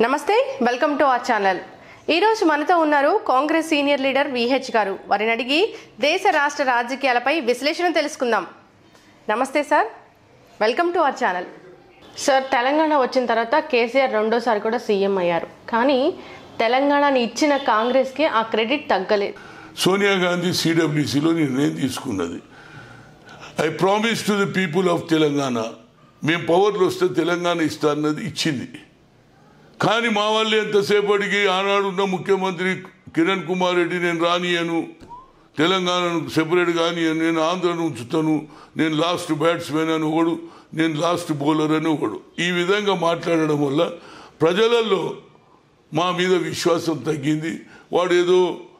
నమస్తే welcome to our channel ఈరోజు మనతో ఉన్నారు కాంగ్రెస్ సీనియర్ లీడర్ విహెచ్ గారు వారిని అడిగి దేశ రాష్ట్ర రాజకీయాలపై విశ్లేషణ తెలుసుకుందాం నమస్తే sir welcome to our channel sir Telangana వచ్చిన తర్వాత కేసీఆర్ రెండోసారి కూడా సీఎం అయ్యారు కానీ తెలంగాణని ఇచ్చిన కాంగ్రెస్కి ఆ క్రెడిట్ తగ్గలేదు సోనియా గాంధీ సిడబ్ల్యూసిలో నిర్ణయం తీసుకున్నది I promise to the people of Telangana మేము పవర్లో వస్తే తెలంగాణ ఇస్తా అన్నది ఇచ్చింది కానీ మా వాళ్ళు ఎంతసేపటికి ఆనాడు ఉన్న ముఖ్యమంత్రి కిరణ్ కుమార్ రెడ్డి నేను రానియను తెలంగాణను సెపరేట్ కానియను నేను ఆంధ్రను ఉంచుతాను నేను లాస్ట్ బ్యాట్స్మెన్ అని ఒకడు నేను లాస్ట్ బౌలర్ అని ఒకడు ఈ విధంగా మాట్లాడడం వల్ల ప్రజలలో మా మీద విశ్వాసం తగ్గింది వాడు ఏదో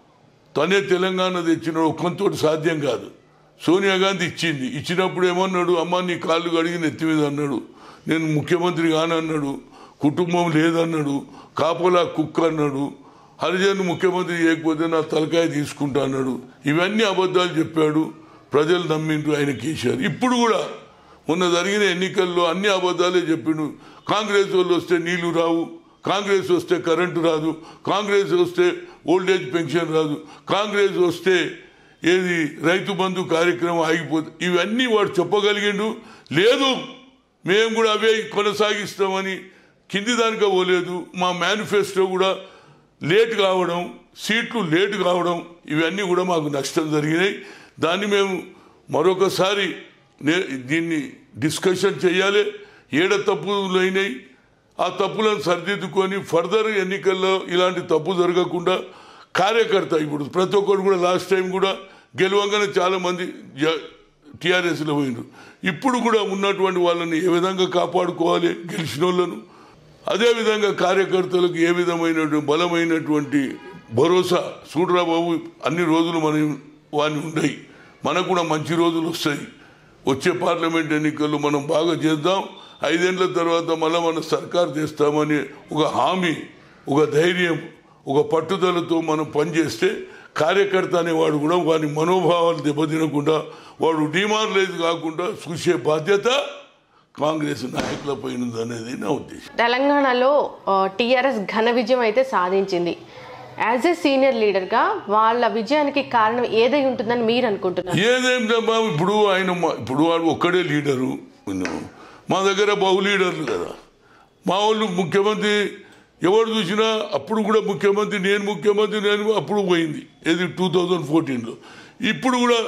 తనే తెలంగాణ తెచ్చిన ఒక్కంతోటి సాధ్యం కాదు సోనియా గాంధీ ఇచ్చింది ఇచ్చినప్పుడు ఏమన్నాడు అమ్మ నీ కాళ్ళు కడిగి నెత్తి మీద అన్నాడు నేను ముఖ్యమంత్రి కానన్నాడు కుటుంబం లేదన్నాడు కాపలా కుక్క అన్నాడు హరిజన్ ముఖ్యమంత్రి చేయకపోతే నా తలకాయ తీసుకుంటా అన్నాడు ఇవన్నీ అబద్ధాలు చెప్పాడు ప్రజలు నమ్మిండ్రు ఆయన కేసీఆర్ ఇప్పుడు కూడా మొన్న జరిగిన ఎన్నికల్లో అన్ని అబద్ధాలే చెప్పిండు కాంగ్రెస్ వాళ్ళు వస్తే నీళ్లు రావు కాంగ్రెస్ వస్తే కరెంటు రాదు కాంగ్రెస్ వస్తే ఓల్డ్ ఏజ్ పెన్షన్ రాదు కాంగ్రెస్ వస్తే ఏది రైతు బంధు కార్యక్రమం ఆగిపోతుంది ఇవన్నీ వాడు చెప్పగలిగిండు లేదు మేము కూడా అవే కొనసాగిస్తామని కింది దానిక పోలేదు మా మేనిఫెస్టో కూడా లేట్ కావడం సీట్లు లేట్ కావడం ఇవన్నీ కూడా మాకు నష్టం జరిగినాయి దాన్ని మేము మరొకసారి నే- దీన్ని డిస్కషన్ చేయాలి ఏడ తప్పులు అయినాయి ఆ తప్పులను సరిదిద్దుకొని ఫర్దర్ ఎన్నికల్లో ఇలాంటి తప్పు జరగకుండా కార్యకర్త ఇప్పుడు ప్రతి ఒక్కరు కూడా లాస్ట్ టైం కూడా గెలవంగానే చాలా మంది టీఆర్ఎస్లో పోయినారు ఇప్పుడు కూడా ఉన్నటువంటి వాళ్ళని ఏ విధంగా కాపాడుకోవాలి గెలిచిన వాళ్ళను అదేవిధంగా కార్యకర్తలకు ఏ విధమైనటువంటి బలమైనటువంటి భరోసా చూడరా బాబు అన్ని రోజులు మనం వాని ఉండయి మనకు కూడా మంచి రోజులు వస్తాయి వచ్చే పార్లమెంట్ ఎన్నికల్లో మనం బాగా చేద్దాం ఐదేళ్ల తర్వాత మళ్ళీ మన సర్కార్ చేస్తామని ఒక హామీ ఒక ధైర్యం ఒక పట్టుదలతో మనం పనిచేస్తే కార్యకర్త అనేవాడు కూడా వాని మనోభావాలు దెబ్బతినకుండా వాడు డిమారలైజ్ కాకుండా చూసే బాధ్యత కాంగ్రెస్ నాయకులపై ఉందనేది నా ఉద్దేశం తెలంగాణలో టీఆర్ఎస్ ఘన విజయం అయితే సాధించింది యాజ్ ఏ సీనియర్ లీడర్గా వాళ్ళ విజయానికి కారణం ఏదై ఉంటుందని మీరు అనుకుంటున్నారు ఏదేమిటమ్మా ఇప్పుడు ఆయన మా- ఇప్పుడు వాడు ఒక్కడే లీడరు విను. మా దగ్గర బహు లీడర్లు కదా మా వాళ్ళు ముఖ్యమంత్రి ఎవరు చూసినా అప్పుడు కూడా ముఖ్యమంత్రి నేను ముఖ్యమంత్రి నేను అప్పుడు పోయింది ఏది టూ థౌజండ్ ఫోర్టీన్లో ఇప్పుడు కూడా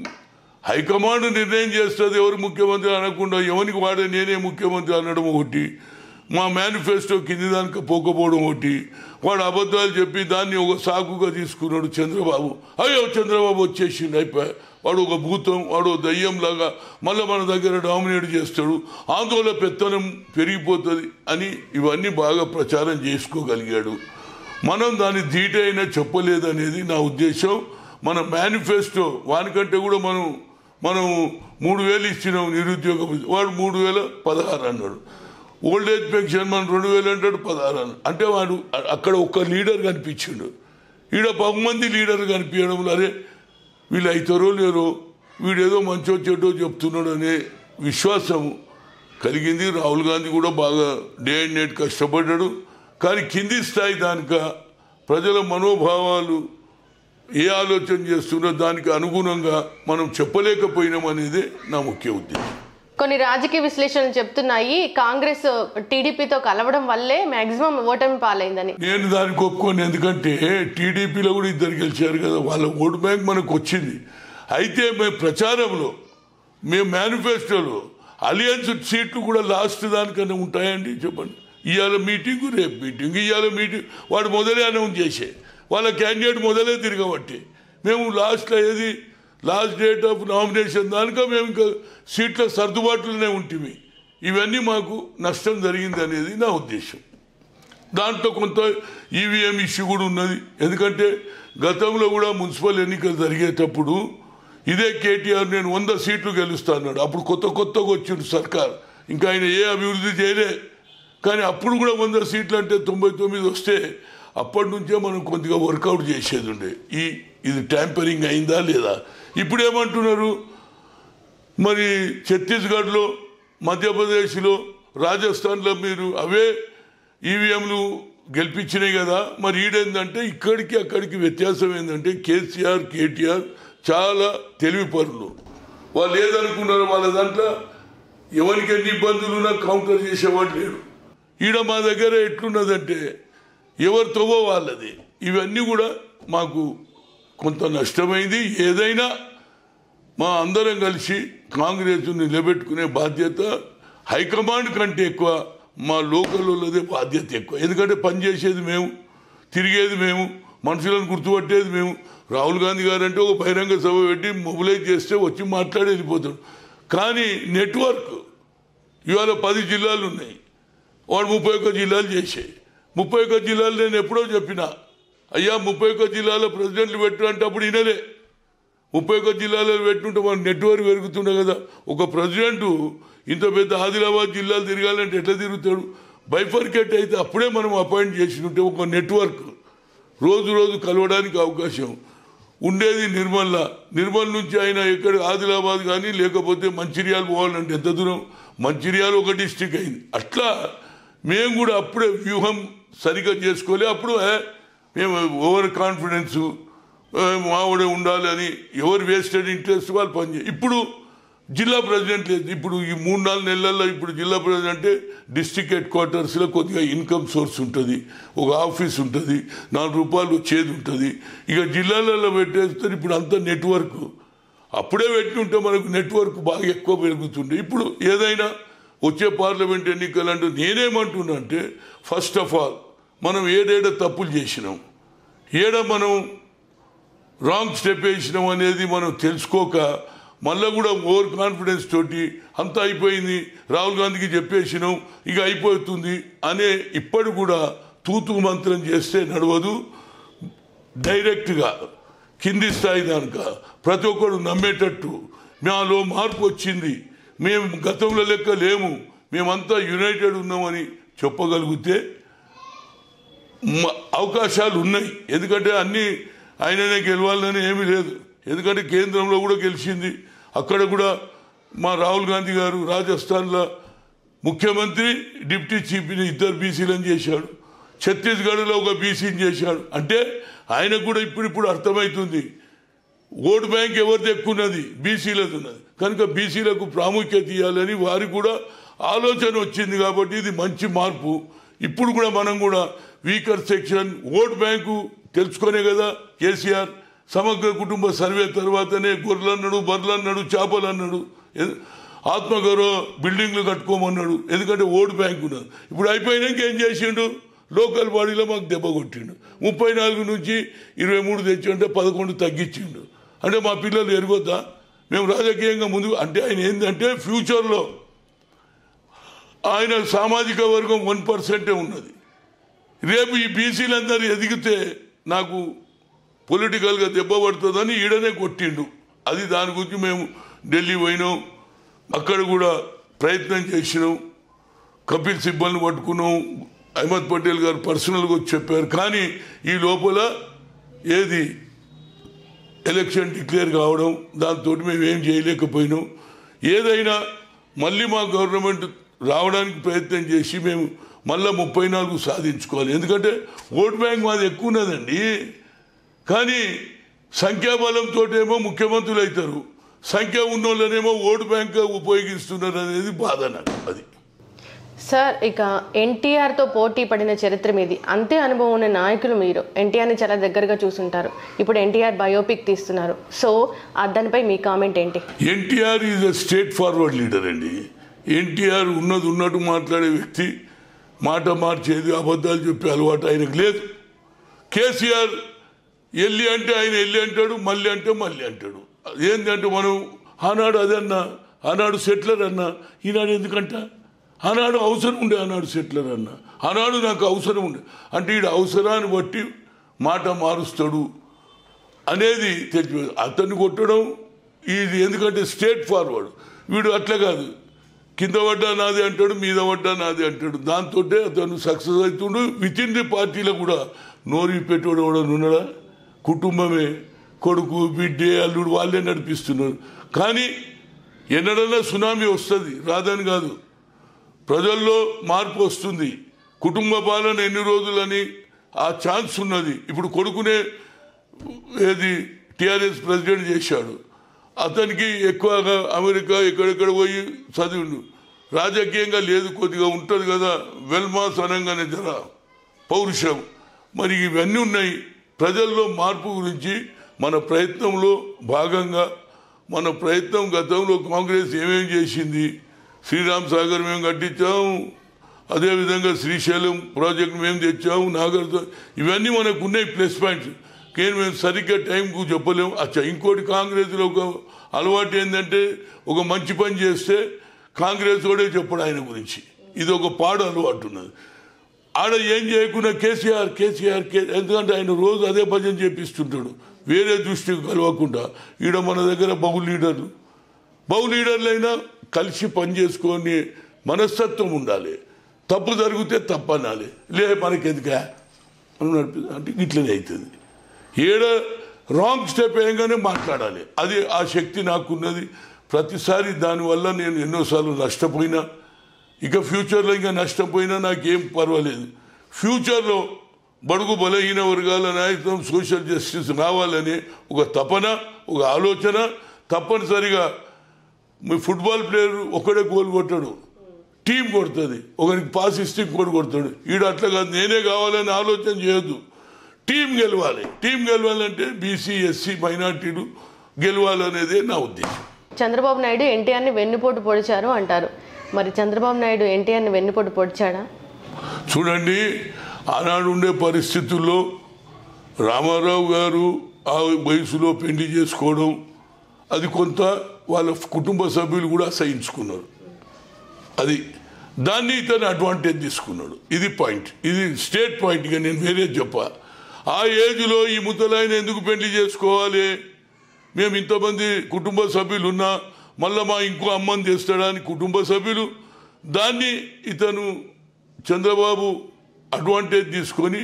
హైకమాండ్ నిర్ణయం చేస్తుంది ఎవరు ముఖ్యమంత్రి అనకుండా ఎవరికి వాడే నేనే ముఖ్యమంత్రి అనడం ఒకటి మా మేనిఫెస్టో కింది దానికి పోకపోవడం ఒకటి వాడు అబద్ధాలు చెప్పి దాన్ని ఒక సాకుగా తీసుకున్నాడు చంద్రబాబు అయ్యో చంద్రబాబు వచ్చేసిండు అయిపోయా వాడు ఒక భూతం వాడు ఒక దయ్యంలాగా మళ్ళీ మన దగ్గర డామినేట్ చేస్తాడు ఆందోళన పెత్తనం పెరిగిపోతుంది అని ఇవన్నీ బాగా ప్రచారం చేసుకోగలిగాడు మనం దాన్ని ధీటైనా చెప్పలేదనేది నా ఉద్దేశం మన మేనిఫెస్టో వానికంటే కూడా మనం మనం మూడు వేలు ఇచ్చినాం నిరుద్యోగ భృతి. వాడు మూడు వేల పదహారు అన్నాడు ఓల్డ్ ఏజ్ పెన్షన్ మనం రెండు వేలు అంటాడు పదహారు అన్నాడు అంటే వాడు అ- అక్కడ ఒక్క లీడర్ కనిపించిండు ఈడ పది మంది లీడర్ కనిపించడం అరే వీళ్ళు అవుతారో లేరో వీడేదో మంచో చెడ్డో చెప్తున్నాడు అనే విశ్వాసం కలిగింది రాహుల్ గాంధీ కూడా బాగా డే అండ్ నైట్ కష్టపడ్డాడు కానీ కింది స్థాయి దానిక ప్రజల మనోభావాలు ఏ ఆలోచన చేస్తున్నో దానికి అనుగుణంగా మనం చెప్పలేకపోయినాం అనేది నా ముఖ్య ఉద్దేశం కొన్ని రాజకీయ విశ్లేషణలు చెప్తున్నాయి కాంగ్రెస్ టీడీపీతో కలవడం వల్లే మాక్సిమం ఓటమి పాలైందని నేను దానికి ఒప్పుకోను ఎందుకంటే టీడీపీలో కూడా ఇద్దరు గెలిచారు కదా వాళ్ళ ఓటు బ్యాంక్ మనకు వచ్చింది అయితే మేము ప్రచారంలో మేము మేనిఫెస్టోలో అలియన్స్ సీట్లు కూడా లాస్ట్ దానికన్నా ఉంటాయండి చెప్పండి ఇవాళ మీటింగ్ రేపు మీటింగ్ ఇవాళ మీటింగ్ వాడు మొదలే అనౌన్స్ చేసే వాళ్ళ క్యాండిడేట్ మొదలే తిరగబట్టి మేము లాస్ట్లో ఏది లాస్ట్ డేట్ ఆఫ్ నామినేషన్ దానిక మేము ఇంకా సీట్ల సర్దుబాటులోనే ఉంటుంది ఇవన్నీ మాకు నష్టం జరిగింది అనేది నా ఉద్దేశం దాంట్లో కొంత ఈవీఎం ఇష్యూ కూడా ఉన్నది ఎందుకంటే గతంలో కూడా మున్సిపల్ ఎన్నికలు జరిగేటప్పుడు ఇదే కేటీఆర్ నేను వంద సీట్లు గెలుస్తా అన్నాడు అప్పుడు కొత్త కొత్తగా వచ్చిండు సర్కార్ ఇంకా ఆయన ఏ అభివృద్ధి చేయలే కానీ అప్పుడు కూడా వంద సీట్లు అంటే తొంభై తొమ్మిది వస్తే అప్పటి నుంచే మనం కొద్దిగా వర్కౌట్ చేసేది ఉండే ఈ ఇది ట్యాంపరింగ్ అయిందా లేదా ఇప్పుడు ఏమంటున్నారు మరి ఛత్తీస్గఢ్లో మధ్యప్రదేశ్లో రాజస్థాన్లో మీరు అవే ఈవీఎంలు గెలిపించినాయి కదా మరి ఈడేందంటే ఇక్కడికి అక్కడికి వ్యత్యాసం ఏంటంటే కేసీఆర్ కేటీఆర్ చాలా తెలివిపరులు వాళ్ళు ఏదనుకున్నారో వాళ్ళ దాంట్లో ఎవరికి ఎన్ని ఇబ్బందులు ఉన్నా కౌంటర్ చేసేవాడు లేడు ఈడ మా దగ్గర ఎట్లున్నదంటే ఎవరి తవ్వో వాళ్ళది ఇవన్నీ కూడా మాకు కొంత నష్టమైంది ఏదైనా మా అందరం కలిసి కాంగ్రెస్ నిలబెట్టుకునే బాధ్యత హైకమాండ్ కంటే ఎక్కువ మా లోకల్ వాళ్ళదే బాధ్యత ఎక్కువ ఎందుకంటే పనిచేసేది మేము తిరిగేది మేము మనుషులను గుర్తుపట్టేది మేము రాహుల్ గాంధీ గారు అంటే ఒక బహిరంగ సభ పెట్టి మొబిలైజ్ చేస్తే వచ్చి మాట్లాడి వెళ్ళిపోతాడు కానీ నెట్వర్క్ ఇవాళ పది జిల్లాలు ఉన్నాయి వాడు ముప్పై ఒక్క జిల్లాలు చేసాయి ముప్పై ఒక్క జిల్లాలు నేను ఎప్పుడో చెప్పిన అయ్యా ముప్పై ఒక్క జిల్లాలో ప్రెసిడెంట్లు పెట్టు అంటే అప్పుడు వినలే ముప్పై ఒక్క జిల్లాలో పెట్టుంటే మన నెట్వర్క్ పెరుగుతుండే కదా ఒక ప్రెసిడెంట్ ఇంత పెద్ద ఆదిలాబాద్ జిల్లాలు తిరగాలంటే ఎట్లా తిరుగుతాడు బైఫర్కేట్ అయితే అప్పుడే మనం అపాయింట్ చేసినట్టే ఒక నెట్వర్క్ రోజు రోజు కలవడానికి అవకాశం ఉండేది నిర్మల్ల నిర్మల్ నుంచి ఆయన ఎక్కడ ఆదిలాబాద్ కానీ లేకపోతే మంచిర్యాల పోవాలంటే ఎంత దూరం మంచిర్యాల ఒక డిస్టిక్ అయింది అట్లా మేము కూడా అప్పుడే వ్యూహం సరిగ్గా చేసుకోలే అప్పుడు ఏ, మేము ఓవర్ కాన్ఫిడెన్స్ మావిడే ఉండాలి అని ఎవరు వేస్టెడ్ ఇంట్రెస్ట్ వాళ్ళు పనిచేయ ఇప్పుడు జిల్లా ప్రెసిడెంట్ లేదు ఇప్పుడు ఈ మూడు నాలుగు నెలల్లో ఇప్పుడు జిల్లా ప్రెసిడెంట్ అంటే డిస్టిక్ హెడ్ క్వార్టర్స్లో కొద్దిగా ఇన్కమ్ సోర్స్ ఉంటుంది ఒక ఆఫీస్ ఉంటుంది నాలుగు రూపాయలు వచ్చేది ఉంటుంది ఇక జిల్లాలలో పెట్టేస్తారు ఇప్పుడు అంతా నెట్వర్క్ అప్పుడే పెట్టి ఉంటే మనకు నెట్వర్క్ బాగా ఎక్కువ పెరుగుతుండే ఇప్పుడు ఏదైనా వచ్చే పార్లమెంట్ ఎన్నికలు అంటే నేనేమంటున్నా అంటే ఫస్ట్ ఆఫ్ ఆల్ మనం ఏడేడ తప్పులు చేసినాం ఏడ మనం రాంగ్ స్టెప్ వేసినాం అనేది మనం తెలుసుకోక మళ్ళీ కూడా ఓవర్ కాన్ఫిడెన్స్ తోటి అంతా అయిపోయింది రాహుల్ గాంధీకి చెప్పేసినాం ఇక అయిపోతుంది అనే ఇప్పటి కూడా తూతు మంత్రం చేస్తే నడవదు డైరెక్ట్గా కింది స్థాయి దానిక ప్రతి ఒక్కరు నమ్మేటట్టు మాలో మార్పు వచ్చింది మేము గతంలో లెక్క లేము మేమంతా యునైటెడ్ ఉన్నామని చెప్పగలిగితే మ- అవకాశాలు ఉన్నాయి ఎందుకంటే అన్ని ఆయననే గెలవాలని ఏమీ లేదు ఎందుకంటే కేంద్రంలో కూడా గెలిచింది అక్కడ కూడా మా రాహుల్ గాంధీ గారు రాజస్థాన్లో ముఖ్యమంత్రి డిప్యూటీ చీఫ్ని ఇద్దరు బీసీలను చేశాడు ఛత్తీస్గఢ్లో ఒక బీసీని చేశాడు అంటే ఆయనకు కూడా ఇప్పుడిప్పుడు అర్థమవుతుంది ఓటు బ్యాంక్ ఎవరిది ఎక్కువ ఉన్నది బీసీలది ఉన్నది కనుక బీసీలకు ప్రాముఖ్యత ఇవ్వాలని వారికి కూడా ఆలోచన వచ్చింది కాబట్టి ఇది మంచి మార్పు ఇప్పుడు కూడా మనం కూడా వీకర్ సెక్షన్ ఓట్ బ్యాంకు తెలుసుకునే కదా కేసీఆర్ సమగ్ర కుటుంబ సర్వే తర్వాతనే గొర్రెలు అన్నాడు బర్రెలు అన్నాడు చేపలు అన్నాడు ఎ- ఆత్మగౌరవ బిల్డింగ్లు కట్టుకోమన్నాడు ఎందుకంటే ఓటు బ్యాంక్ ఉన్నది ఇప్పుడు అయిపోయినాక ఏం చేసిండు లోకల్ బాడీలో మాకు దెబ్బ కొట్టిండు ముప్పై నాలుగు నుంచి ఇరవై మూడు తెచ్చింటే పదకొండు తగ్గించిండు అంటే మా పిల్లలు ఎరగొద్దా మేము రాజకీయంగా ముందు అంటే ఆయన ఏంటంటే ఫ్యూచర్లో ఆయన సామాజిక వర్గం వన్ పర్సెంటే ఉన్నది రేపు ఈ బీసీలందరూ ఎదిగితే నాకు పొలిటికల్గా దెబ్బ పడుతుందని ఈడనే కొట్టిండు అది దాని గురించి మేము ఢిల్లీ పోయినాం అక్కడ కూడా ప్రయత్నం చేసినాం కపిల్ సిబ్బల్ని పట్టుకున్నాం అహ్మద్ పటేల్ గారు పర్సనల్గా వచ్చి చెప్పారు కానీ ఈ లోపల ఏది ఎలక్షన్ డిక్లేర్ కావడం దాంతో మేము ఏం చేయలేకపోయినాం ఏదైనా మళ్ళీ మా గవర్నమెంట్ రావడానికి ప్రయత్నం చేసి మేము మళ్ళీ ముప్పై నాలుగు సాధించుకోవాలి ఎందుకంటే ఓట్ బ్యాంక్ మాది ఎక్కువ ఉన్నదండి కానీ సంఖ్యాబలంతో ఏమో ముఖ్యమంత్రులు అవుతారు సంఖ్య ఉన్నోళ్ళనేమో ఓటు బ్యాంక్ ఉపయోగిస్తున్నారు అనేది బాధ నాకు అది సార్ ఇక ఎన్టీఆర్తో పోటీ పడిన చరిత్ర మీది అంతే అనుభవం ఉన్న నాయకులు మీరు ఎన్టీఆర్ని చాలా దగ్గరగా చూసుంటారు ఇప్పుడు ఎన్టీఆర్ బయోపిక్ తీస్తున్నారు సో ఆ దానిపై మీ కామెంట్ ఏంటి NTR is a state forward leader అండి ఎన్టీఆర్ ఉన్నది ఉన్నట్టు మాట్లాడే వ్యక్తి మాట మార్చేది అబద్ధాలు చెప్పే అలవాటు ఆయనకు లేదు కేసీఆర్ ఎల్లి అంటే ఆయన ఎల్లి అంటాడు మళ్ళీ అంటే మళ్ళీ అంటాడు ఏంటంటే మనం ఆనాడు అదన్నా ఆనాడు సెటిలర్ అన్నా ఈనాడు ఎందుకంట ఆనాడు అవసరం ఉండే ఆనాడు సెటిలర్ అన్న ఆనాడు నాకు అవసరం ఉండే అంటే ఈడు అవసరాన్ని బట్టి మాట మారుస్తాడు అనేది తెచ్చి అతన్ని కొట్టడం ఇది ఎందుకంటే స్టేట్ ఫార్వర్డ్ వీడు అట్లా కాదు కింద పడ్డా నాది అంటాడు మీద పడ్డా నాది అంటాడు దాంతో అతను సక్సెస్ అవుతుండు విత్ ఇన్ ది పార్టీలో కూడా నోరు పెట్టాడు కూడా ఉన్నాడా కుటుంబమే కొడుకు బిడ్డే అల్లుడు వాళ్ళే నడిపిస్తున్నారు కానీ ఎన్నడన్నా సునామీ వస్తుంది రాదని కాదు ప్రజల్లో మార్పు వస్తుంది కుటుంబ పాలన ఎన్ని రోజులని ఆ ఛాన్స్ ఉన్నది ఇప్పుడు కొడుకునే ఏది టిఆర్ఎస్ ప్రెసిడెంట్ చేశాడు అతనికి ఎక్కువగా అమెరికా ఎక్కడెక్కడ పోయి చదివిండు రాజకీయంగా లేదు కొద్దిగా ఉంటుంది కదా వెల్మాస్ అనగానే జర పౌరుషం మరి ఇవన్నీ ఉన్నాయి ప్రజల్లో మార్పు గురించి మన ప్రయత్నంలో భాగంగా మన ప్రయత్నం గతంలో కాంగ్రెస్ ఏమేం చేసింది శ్రీరామ్ సాగర్ మేము కట్టించాము అదేవిధంగా శ్రీశైలం ప్రాజెక్ట్ మేము తెచ్చాము నాగర్ ఇవన్నీ మనకు ఉన్నాయి ప్లస్ పాయింట్స్ కానీ మేము సరిగ్గా టైంకు చెప్పలేము అచ్చా ఇంకోటి కాంగ్రెస్లో ఒక అలవాటు ఏంటంటే ఒక మంచి పని చేస్తే కాంగ్రెస్ కూడా చెప్పడు ఆయన గురించి ఇది ఒక పాడు అలవాటు ఉన్నది ఆడ ఏం చేయకుండా కేసీఆర్ కేసీఆర్ కే ఎందుకంటే ఆయన రోజు అదే భజన చేపిస్తుంటాడు వేరే దృష్టికి కలవకుండా ఈడ మన దగ్గర బహు లీడర్లు బహు లీడర్లైనా కలిసి పని చేసుకొని మనస్తత్వం ఉండాలి తప్పు జరిగితే తప్పు అనాలి లే మనకెందుకా అని నడిపి- అంటే ఇట్లనే అవుతుంది ఏడ రాంగ్ స్టెప్ వేయగానే మాట్లాడాలి అది ఆ శక్తి నాకున్నది ప్రతిసారి దానివల్ల నేను ఎన్నోసార్లు నష్టపోయినా ఇక ఫ్యూచర్లో ఇంకా నష్టపోయినా నాకేం పర్వాలేదు ఫ్యూచర్లో బడుగు బలహీన వర్గాల నాయకత్వం సోషల్ జస్టిస్ రావాలని ఒక తపన ఒక ఆలోచన తప్పనిసరిగా మీ ఫుట్బాల్ ప్లేయర్ ఒకడే గోల్ కొట్టాడు టీం కొడుతుంది ఒకరికి పాస్ ఇస్తే ఇంకోటి కొడతాడు ఈడు అట్లా కాదు నేనే కావాలని ఆలోచన చేయొద్దు టీం గెలవాలి టీం గెలవాలంటే బీసీ ఎస్సీ మైనార్టీలు గెలవాలనేదే నా ఉద్దేశం చంద్రబాబు నాయుడు ఎన్టీఆర్ని వెన్నుపోటు పొడిచారు అంటారు మరి చంద్రబాబు నాయుడు ఎన్టీఆర్ని వెన్నుపోటు పొడిచాడా చూడండి ఆనాడు ఉండే పరిస్థితుల్లో రామారావు గారు ఆ వయసులో పెళ్లి చేసుకోవడం అది కొంత వాళ్ళ కుటుంబ సభ్యులు కూడా అసహించుకున్నారు అది దాన్ని ఇతను అడ్వాంటేజ్ తీసుకున్నాడు ఇది పాయింట్ ఇది స్టేట్ పాయింట్గా నేను వేరే చెప్పా ఆ ఏజ్లో ఈ ముసలాయన ఎందుకు పెళ్లి చేసుకోవాలి మేము ఇంతమంది కుటుంబ సభ్యులు ఉన్నా మళ్ళా మా ఇంకో అమ్మని చేస్తాడా అని కుటుంబ సభ్యులు దాన్ని ఇతను చంద్రబాబు అడ్వాంటేజ్ తీసుకొని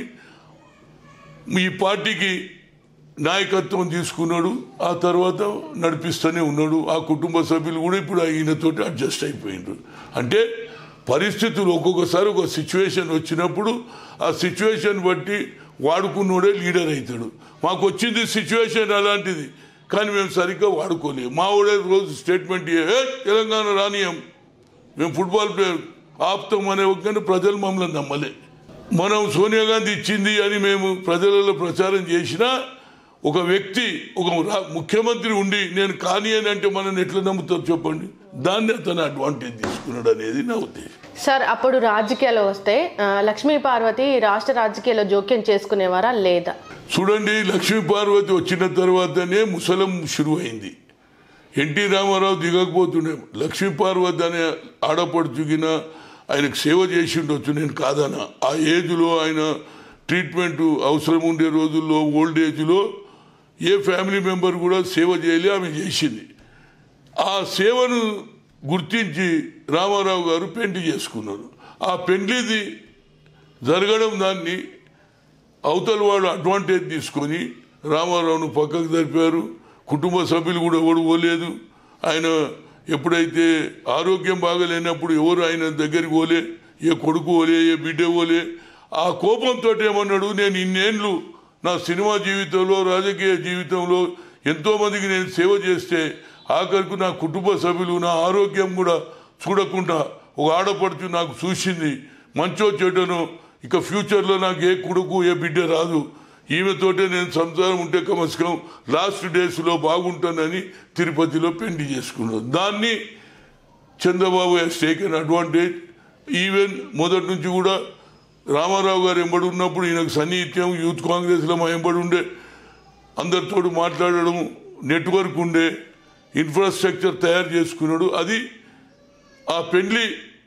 ఈ పార్టీకి నాయకత్వం తీసుకున్నాడు ఆ తర్వాత నడిపిస్తూనే ఉన్నాడు ఆ కుటుంబ సభ్యులు కూడా ఇప్పుడు ఈయనతోటి అడ్జస్ట్ అయిపోయినారు అంటే పరిస్థితులు ఒక్కొక్కసారి ఒక సిచ్యువేషన్ వచ్చినప్పుడు ఆ సిచ్యువేషన్ బట్టి వాడుకున్నోడే లీడర్ అవుతాడు మాకు వచ్చింది సిచ్యువేషన్ అలాంటిది కానీ మేము సరిగ్గా వాడుకోలేము మా వాడే రోజు స్టేట్మెంట్ ఇయ్య, "ఏ, తెలంగాణ రానియం మేము ఫుట్బాల్ ప్లేయర్ ఆపుతాం అనే కానీ ప్రజలు మమ్మల్ని నమ్మలే మనం సోనియా గాంధీ ఇచ్చింది అని మేము ప్రజలలో ప్రచారం చేసినా ఒక వ్యక్తి ఒక రా- ముఖ్యమంత్రి ఉండి నేను కాని అని అంటే మనం ఎట్లా నమ్ముతారు చెప్పండి దాన్ని అతను అడ్వాంటేజ్ తీసుకున్నాడు అనేది నా ఉద్దేశం సార్ అప్పుడు రాజకీయాలు వస్తే ఆ, లక్ష్మీ పార్వతి రాష్ట్ర రాజకీయాల్లో జోక్యం చేసుకునేవారా లేదా చూడండి లక్ష్మీ పార్వతి వచ్చిన తర్వాతనే ముసలం షురు అయింది ఎన్టీ రామారావు దిగకపోతుండే లక్ష్మీ పార్వతి అనే ఆడపడుచుగిన ఆయనకు సేవ చేసి ఉండొచ్చు నేను కాదనా ఆ ఏజ్లో ఆయన ట్రీట్మెంట్ అవసరం ఉండే రోజుల్లో ఓల్డ్ ఏజ్లో ఏ ఫ్యామిలీ మెంబర్ కూడా సేవ చేయలే ఆమె చేసింది ఆ సేవను గుర్తించి రామారావు గారు పెండ్లి చేసుకున్నారు ఆ పెండ్లిది జరగడం దాన్ని అవతల వాడు అడ్వాంటేజ్ తీసుకొని రామారావును పక్కకు జరిపారు కుటుంబ సభ్యులు కూడా ఎవడు పోలేదు ఆయన ఎప్పుడైతే ఆరోగ్యం బాగలేనప్పుడు ఎవరు ఆయన దగ్గరికి పోలే ఏ కొడుకు పోలే ఏ బిడ్డ పోలే ఆ కోపంతో ఏమన్నాడు నేను ఇన్నేళ్ళు నా సినిమా జీవితంలో రాజకీయ జీవితంలో ఎంతో మందికి నేను సేవ చేస్తే ఆఖరికి నా కుటుంబ సభ్యులు నా ఆరోగ్యం కూడా చూడకుండా ఒక ఆడపడుచు నాకు చూసింది మంచో చెడ్డను ఇక ఫ్యూచర్లో నాకు ఏ కొడుకు ఏ బిడ్డ రాదు ఈమెతోటే నేను సంసారం ఉంటే కమస్కం లాస్ట్ డేస్లో బాగుంటానని తిరుపతిలో పెళ్లి చేసుకున్నాను దాన్ని Chandrababu he's taken advantage even మొదటి నుంచి కూడా రామారావు గారు ఎంబడి ఉన్నప్పుడు ఈయనకు సన్నిహిత్యం యూత్ కాంగ్రెస్లో మా ఎంబడి ఉండే అందరితో మాట్లాడడం నెట్వర్క్ ఉండే ఇన్ఫ్రాస్ట్రక్చర్ తయారు చేసుకున్నాడు అది ఆ పెళ్లి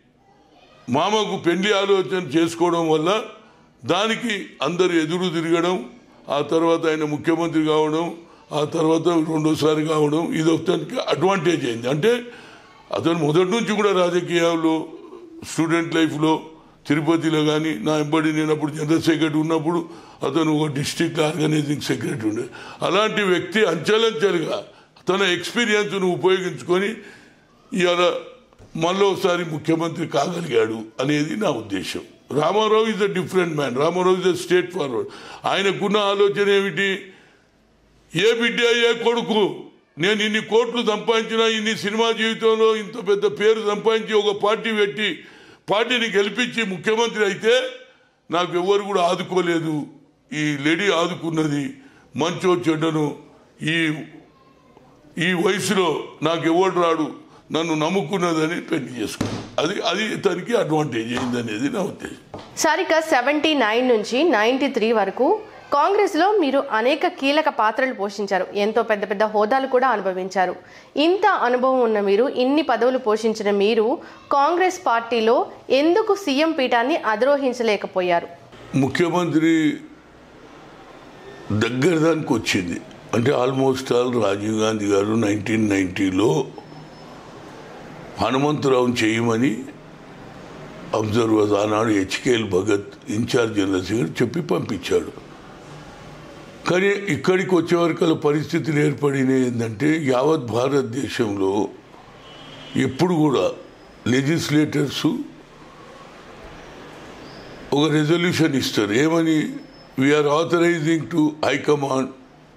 మామకు పెళ్లి ఆలోచన చేసుకోవడం వల్ల దానికి అందరు ఎదురు తిరగడం ఆ తర్వాత ఆయన ముఖ్యమంత్రి కావడం ఆ తర్వాత రెండోసారి కావడం ఇది ఒకరికి అడ్వాంటేజ్ అయింది అంటే అతను మొదటి నుంచి కూడా రాజకీయాల్లో స్టూడెంట్ లైఫ్లో తిరుపతిలో కానీ నా ఎంబడి నేను అప్పుడు జనరల్ సెక్రటరీ ఉన్నప్పుడు అతను ఒక డిస్ట్రిక్ట్ ఆర్గనైజింగ్ సెక్రటరీ ఉండే అలాంటి వ్యక్తి అంచెలంచెలుగా తన ఎక్స్పీరియన్స్ను ఉపయోగించుకొని ఇవాళ మళ్ళీ ఒకసారి ముఖ్యమంత్రి కాగలిగాడు అనేది నా ఉద్దేశం Ramarao is a different man Ramarao is a state forward ఆయనకున్న ఆలోచన ఏమిటి ఏ బిడ్డ ఏ కొడుకు నేను ఇన్ని కోట్లు సంపాదించిన ఇన్ని సినిమా జీవితంలో ఇంత పెద్ద పేరు సంపాదించి ఒక పార్టీ పెట్టి పార్టీని గెలిపించి ముఖ్యమంత్రి అయితే నాకు ఎవరు కూడా ఆదుకోలేదు ఈ లేడీ ఆదుకున్నది మంచో చెడ్డను ఈ ఈ వయసులో నాకు ఎవడు రాడు నన్ను నమ్ముకున్నదని పెళ్లి చేసుకున్నాను అది అది తనకి అడ్వాంటేజ్ అయింది అనేది నా ఉద్దేశం సారిక సెవెంటీ నైన్ నుంచి నైంటీ త్రీ వరకు కాంగ్రెస్లో మీరు అనేక కీలక పాత్రలు పోషించారు ఎంతో పెద్ద పెద్ద హోదాలు కూడా అనుభవించారు ఇంత అనుభవం ఉన్న మీరు ఇన్ని పదవులు పోషించిన మీరు కాంగ్రెస్ పార్టీలో ఎందుకు సీఎం పీఠాన్ని అధిరోహించలేకపోయారు ముఖ్యమంత్రి దగ్గర దానికి వచ్చింది అంటే ఆల్మోస్ట్ ఆల్ రాజీవ్ గాంధీ గారు నైన్టీన్ నైన్టీలో హనుమంతరావుని చేయమని అబ్జర్వర్స్ ఆనాడు HKL Bhagat incharge general secretary చెప్పి పంపించాడు కానీ ఇక్కడికి వచ్చేవరకల పరిస్థితులు ఏర్పడినాయి ఏంటంటే యావత్ భారతదేశంలో ఎప్పుడు కూడా లెజిస్లేటర్సు ఒక రెజల్యూషన్ ఇస్తారు ఏమని వీఆర్ ఆథరైజింగ్ టు హైకమాండ్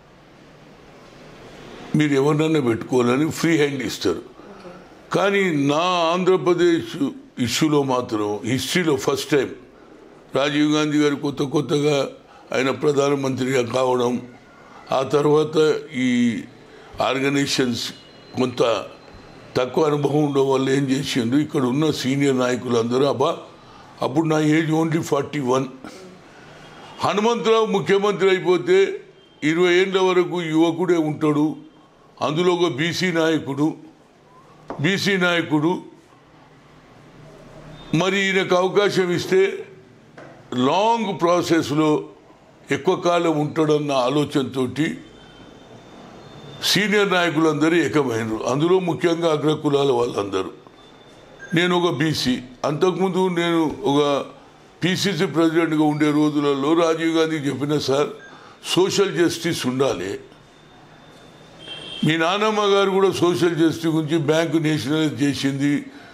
మీరు ఎవరినన్నా పెట్టుకోవాలని ఫ్రీ హ్యాండ్ ఇస్తారు కానీ నా ఆంధ్రప్రదేశ్ ఇష్యూలో మాత్రం హిస్టరీలో ఫస్ట్ టైం రాజీవ్ గాంధీ గారు కొత్త కొత్తగా ఆయన ప్రధానమంత్రిగా కావడం ఆ తర్వాత ఈ ఆర్గనైజేషన్స్ కొంత తక్కువ అనుభవం ఉండడం వల్ల ఏం చేసిండ్రు ఇక్కడ ఉన్న సీనియర్ నాయకులందరూ అబ్బా అప్పుడు నా age only forty one Hanumantharao ముఖ్యమంత్రి అయిపోతే ఇరవై ఏళ్ళ వరకు యువకుడే ఉంటాడు అందులో ఒక బీసీ నాయకుడు బీసీ నాయకుడు మరి ఈయనకు అవకాశం ఇస్తే లాంగ్ ప్రాసెస్లో ఎక్కువ కాలం ఉంటాడన్న ఆలోచనతోటి సీనియర్ నాయకులందరూ ఏకమైనరు అందులో ముఖ్యంగా అగ్రకులాల వాళ్ళందరూ నేను ఒక బీసీ అంతకుముందు నేను ఒక పిసిసి ప్రెసిడెంట్గా ఉండే రోజులలో రాజీవ్ గాంధీ చెప్పిన సార్ సోషల్ జస్టిస్ ఉండాలి మీ నాన్నమ్మ గారు కూడా సోషల్ జస్టిస్ గురించి బ్యాంకు నేషనలైజ్ చేసింది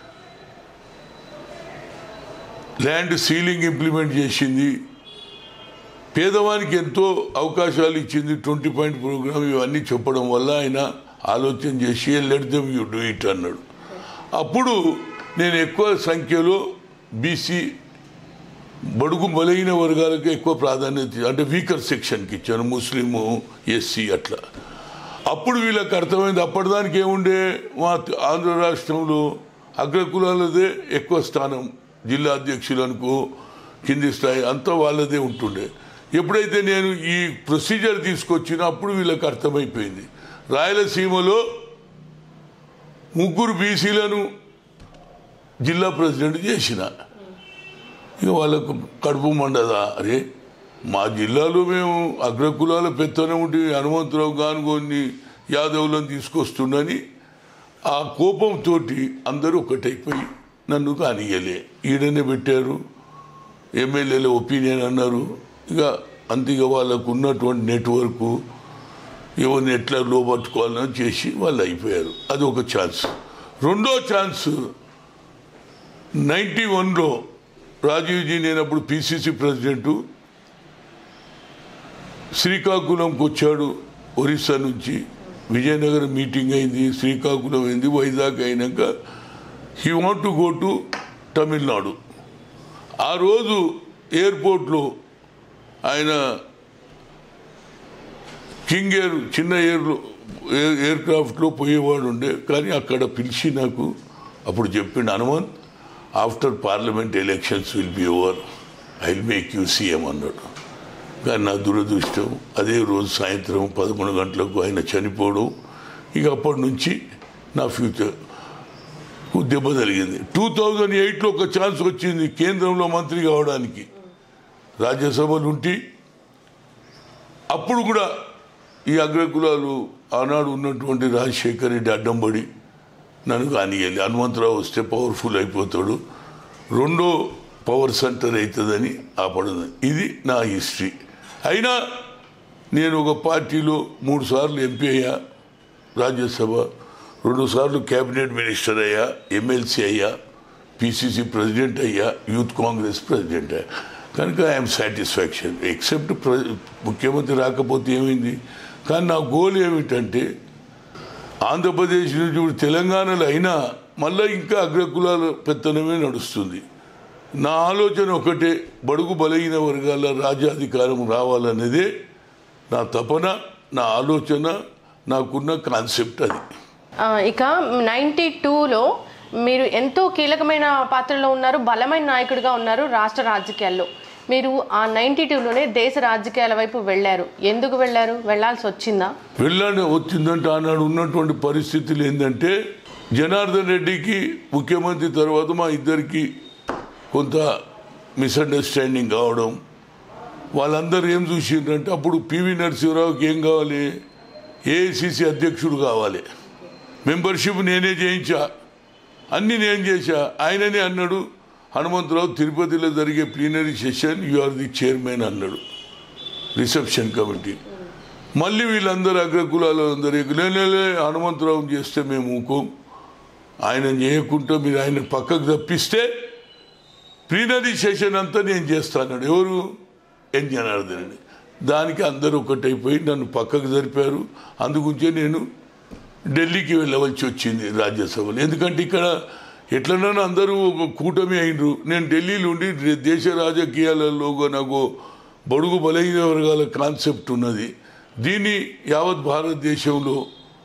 ల్యాండ్ సీలింగ్ ఇంప్లిమెంట్ చేసింది పేదవానికి ఎంతో అవకాశాలు ఇచ్చింది ట్వంటీ పాయింట్ ప్రోగ్రామ్ ఇవన్నీ చెప్పడం వల్ల ఆయన ఆలోచన చేసి let them you do it అన్నాడు అప్పుడు నేను ఎక్కువ సంఖ్యలో బీసీ బడుగు బలైన వర్గాలకు ఎక్కువ ప్రాధాన్యత ఇచ్చాను. అంటే వీకర్ సెక్షన్కి ఇచ్చాను ముస్లిము ఎస్సీ అట్లా అప్పుడు వీళ్ళకి అర్థమైంది అప్పటిదానికి ఏముండే మా ఆంధ్ర రాష్ట్రంలో అగ్రకులాలదే ఎక్కువ స్థానం జిల్లా అధ్యక్షులు అనుకో కింది స్థాయి అంతా వాళ్ళదే ఉంటుండే ఎప్పుడైతే నేను ఈ ప్రొసీజర్ తీసుకొచ్చినా అప్పుడు వీళ్ళకి అర్థమైపోయింది రాయలసీమలో ముగ్గురు బీసీలను జిల్లా ప్రెసిడెంట్ చేసిన ఇక వాళ్ళకు కడుపు మండదా అరే మా జిల్లాలో మేము అగ్రకులాల పెత్తనం ఉండి హనుమంతరావు గానుగోని యాదవులను తీసుకొస్తుండని ఆ కోపంతో అందరూ ఒకటైపోయి నన్ను కానియలే ఈడనే పెట్టారు ఎమ్మెల్యేల ఒపీనియన్ అన్నారు ఇక అంతిగా వాళ్ళకు ఉన్నటువంటి నెట్వర్క్ ఎవరిని ఎట్లా లోపట్టుకోవాలని చేసి వాళ్ళు అయిపోయారు అది ఒక ఛాన్స్ రెండో ఛాన్స్ నైంటీ వన్లో రాజీవ్జీ నేను అప్పుడు పిసిసి ప్రెసిడెంటు శ్రీకాకుళంకి వచ్చాడు ఒరిస్సా నుంచి విజయనగరం మీటింగ్ అయింది శ్రీకాకుళం అయింది వైజాగ్ అయినాక he want to go to Tamil Nadu ఆ రోజు ఎయిర్పోర్ట్లో ఆయన కింగ్ ఎయిర్ చిన్న ఎయిర్లో ఎయిర్ ఎయిర్ క్రాఫ్ట్లో పోయేవాడు ఉండే కానీ అక్కడ పిలిచి నాకు అప్పుడు చెప్పిండు Hanumanth after parliament elections will be over I will make you CM అన్నాడు కానీ నా దురదృష్టం అదే రోజు సాయంత్రం పదకొండు గంటలకు ఆయన చనిపోవడం ఇక అప్పటి నుంచి నా ఫ్యూచర్ దెబ్బ జరిగింది టూ థౌజండ్ ఎయిట్లో ఒక ఛాన్స్ వచ్చింది కేంద్రంలో మంత్రి కావడానికి రాజ్యసభలు ఉంటి అప్పుడు కూడా ఈ అగ్రకులాలు ఆనాడు ఉన్నటువంటి రాజశేఖర్ రెడ్డి అడ్డంబడి నన్ను కానియాలి హనుమంతరావు వస్తే పవర్ఫుల్ అయిపోతాడు రెండో పవర్ సెంటర్ అవుతుందని ఆపడదు ఇది నా హిస్టరీ అయినా నేను ఒక పార్టీలో మూడు సార్లు ఎంపీ అయ్యా రాజ్యసభ రెండు సార్లు క్యాబినెట్ మినిస్టర్ అయ్యా ఎమ్మెల్సీ అయ్యా పిసిసి ప్రెసిడెంట్ అయ్యా యూత్ కాంగ్రెస్ ప్రెసిడెంట్ అయ్యా కనుక ఐఎమ్ సాటిస్ఫాక్షన్ ఎక్సెప్ట్ ముఖ్యమంత్రి రాకపోతే ఏమైంది కానీ నా గోల్ ఏమిటంటే ఆంధ్రప్రదేశ్ నుంచి ఇప్పుడు తెలంగాణలో అయినా మళ్ళీ ఇంకా అగ్రకులాల పెత్తనమే నడుస్తుంది నా ఆలోచన ఒకటే బడుగు బలహీన వర్గాల రాజ్యాధికారం రావాలనేదే నా తపన నా ఆలోచన నాకున్న కాన్సెప్ట్ అది ఆ, ఇక నైన్టీ టూలో మీరు ఎంతో కీలకమైన పాత్రలో ఉన్నారు బలమైన నాయకుడిగా ఉన్నారు రాష్ట్ర రాజకీయాల్లో మీరు ఆ నైన్టీ టూలోనే దేశ రాజకీయాల వైపు వెళ్ళారు ఎందుకు వెళ్ళారు వెళ్ళాల్సి వచ్చిందా వెళ్ళాను వచ్చిందంటే ఆనాడు ఉన్నటువంటి పరిస్థితులు ఏంటంటే జనార్దన్ రెడ్డికి ముఖ్యమంత్రి తర్వాత మా ఇద్దరికి కొంత మిస్అండర్స్టాండింగ్ కావడం వాళ్ళందరూ ఏం చూసిండ్రంటే అప్పుడు పివి నరసింహరావుకి ఏం కావాలి ఏఐసిసి అధ్యక్షుడు కావాలి మెంబర్షిప్ నేనే చేయించా అన్నీ నేను చేశా ఆయననే అన్నాడు హనుమంతరావు తిరుపతిలో జరిగే plenary session you are the chairman అన్నాడు రిసెప్షన్ కమిటీ మళ్ళీ వీళ్ళందరూ అగ్రకులాలు అందరూ లేలే హనుమంతరావు చేస్తే మేము ఊకోం ఆయన చేయకుండా మీరు ఆయన పక్కకు తప్పిస్తే ప్లీనరీ సెషన్ అంతా నేను చేస్తాను ఎవరు ఎన్ జనార్దన్ రెడ్డి దానికి అందరూ ఒకటైపోయి నన్ను పక్కకు జరిపారు అందుగురించే నేను ఢిల్లీకి వెళ్ళవలసి వచ్చింది రాజ్యసభలో ఎందుకంటే ఇక్కడ ఎట్లనైనా అందరూ ఒక కూటమి అయినరు నేను ఢిల్లీలో ఉండి దే- దేశ రాజకీయాలలో నాకు బడుగు బలహీన వర్గాల కాన్సెప్ట్ ఉన్నది దీన్ని యావత్ భారతదేశంలో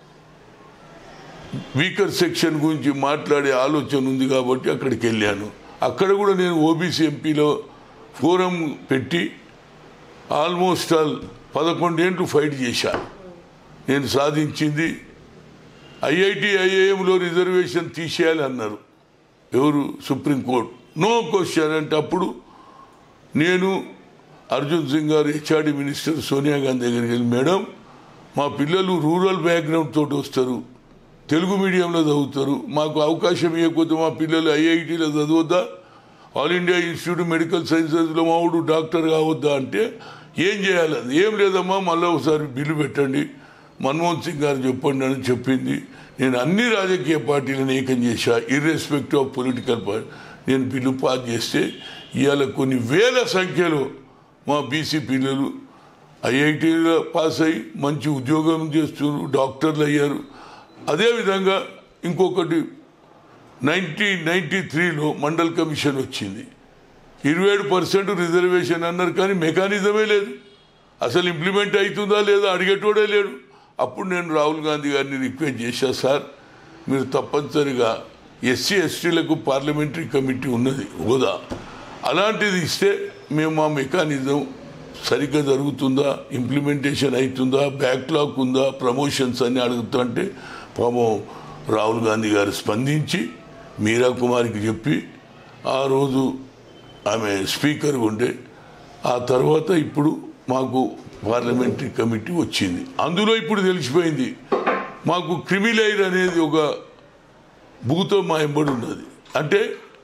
వీకర్ సెక్షన్ గురించి మాట్లాడే ఆలోచన ఉంది కాబట్టి అక్కడికి వెళ్ళాను అక్కడ కూడా నేను ఓబీసీ ఎంపీలో ఫోరం పెట్టి ఆల్మోస్ట్ ఆల్ పదకొండేంట్లు ఫైట్ చేశా నేను సాధించింది ఐఐటి ఐఐఎంలో రిజర్వేషన్ తీసేయాలి అన్నారు ఎవరు సుప్రీంకోర్టు నో క్వశ్చన్ అంటే అప్పుడు నేను అర్జున్ సింగ్ గారు హెచ్ఆర్డి మినిస్టర్ సోనియా గాంధీ దగ్గరికి వెళ్ళి మేడం మా పిల్లలు రూరల్ బ్యాక్గ్రౌండ్ తోటి వస్తారు తెలుగు మీడియంలో చదువుతారు మాకు అవకాశం ఇవ్వకపోతే మా పిల్లలు ఐఐటీలో చదవద్దా ఆల్ ఇండియా ఇన్స్టిట్యూట్ మెడికల్ సైన్సెస్లో మావుడు డాక్టర్ కావద్దా అంటే ఏం చేయాలి అది ఏం లేదమ్మా మళ్ళీ ఒకసారి బిల్లు పెట్టండి మన్మోహన్ సింగ్ గారు చెప్పండి అని చెప్పింది నేను అన్ని రాజకీయ పార్టీలను ఏకం చేశా ఇర్రెస్పెక్టివ్ ఆఫ్ పొలిటికల్ పార్టీ నేను బిల్లు పాస్ చేస్తే ఇవాళ కొన్ని వేల సంఖ్యలో మా బీసీ పిల్లలు ఐఐటీలో పాస్ అయ్యి మంచి ఉద్యోగం చేస్తున్నారు డాక్టర్లు అయ్యారు అదేవిధంగా ఇంకొకటి నైన్టీన్ నైన్టీ త్రీలో మండల్ కమిషన్ వచ్చింది ఇరవై ఏడు పర్సెంట్ రిజర్వేషన్ అన్నారు కానీ మెకానిజమే లేదు అసలు ఇంప్లిమెంట్ అవుతుందా లేదా అడిగేటోడే లేడు అప్పుడు నేను రాహుల్ గాంధీ గారిని రిక్వెస్ట్ చేశా సార్ మీరు తప్పనిసరిగా ఎస్సీ ఎస్టీలకు పార్లమెంటరీ కమిటీ ఉన్నది హోదా అలాంటిది ఇస్తే మేము మా మెకానిజం సరిగ్గా జరుగుతుందా ఇంప్లిమెంటేషన్ అవుతుందా బ్యాక్లాగ్ ఉందా ప్రమోషన్స్ అని అడుగుతుంటే పాపం రాహుల్ గాంధీ గారు స్పందించి మీరా కుమార్కి చెప్పి ఆ రోజు ఆమె స్పీకర్ ఉండే ఆ తర్వాత ఇప్పుడు మాకు పార్లమెంటరీ కమిటీ వచ్చింది అందులో ఇప్పుడు తెలిసిపోయింది మాకు క్రిమిలైర్ అనేది ఒక భూతం మా ఎంబడి ఉన్నది అంటే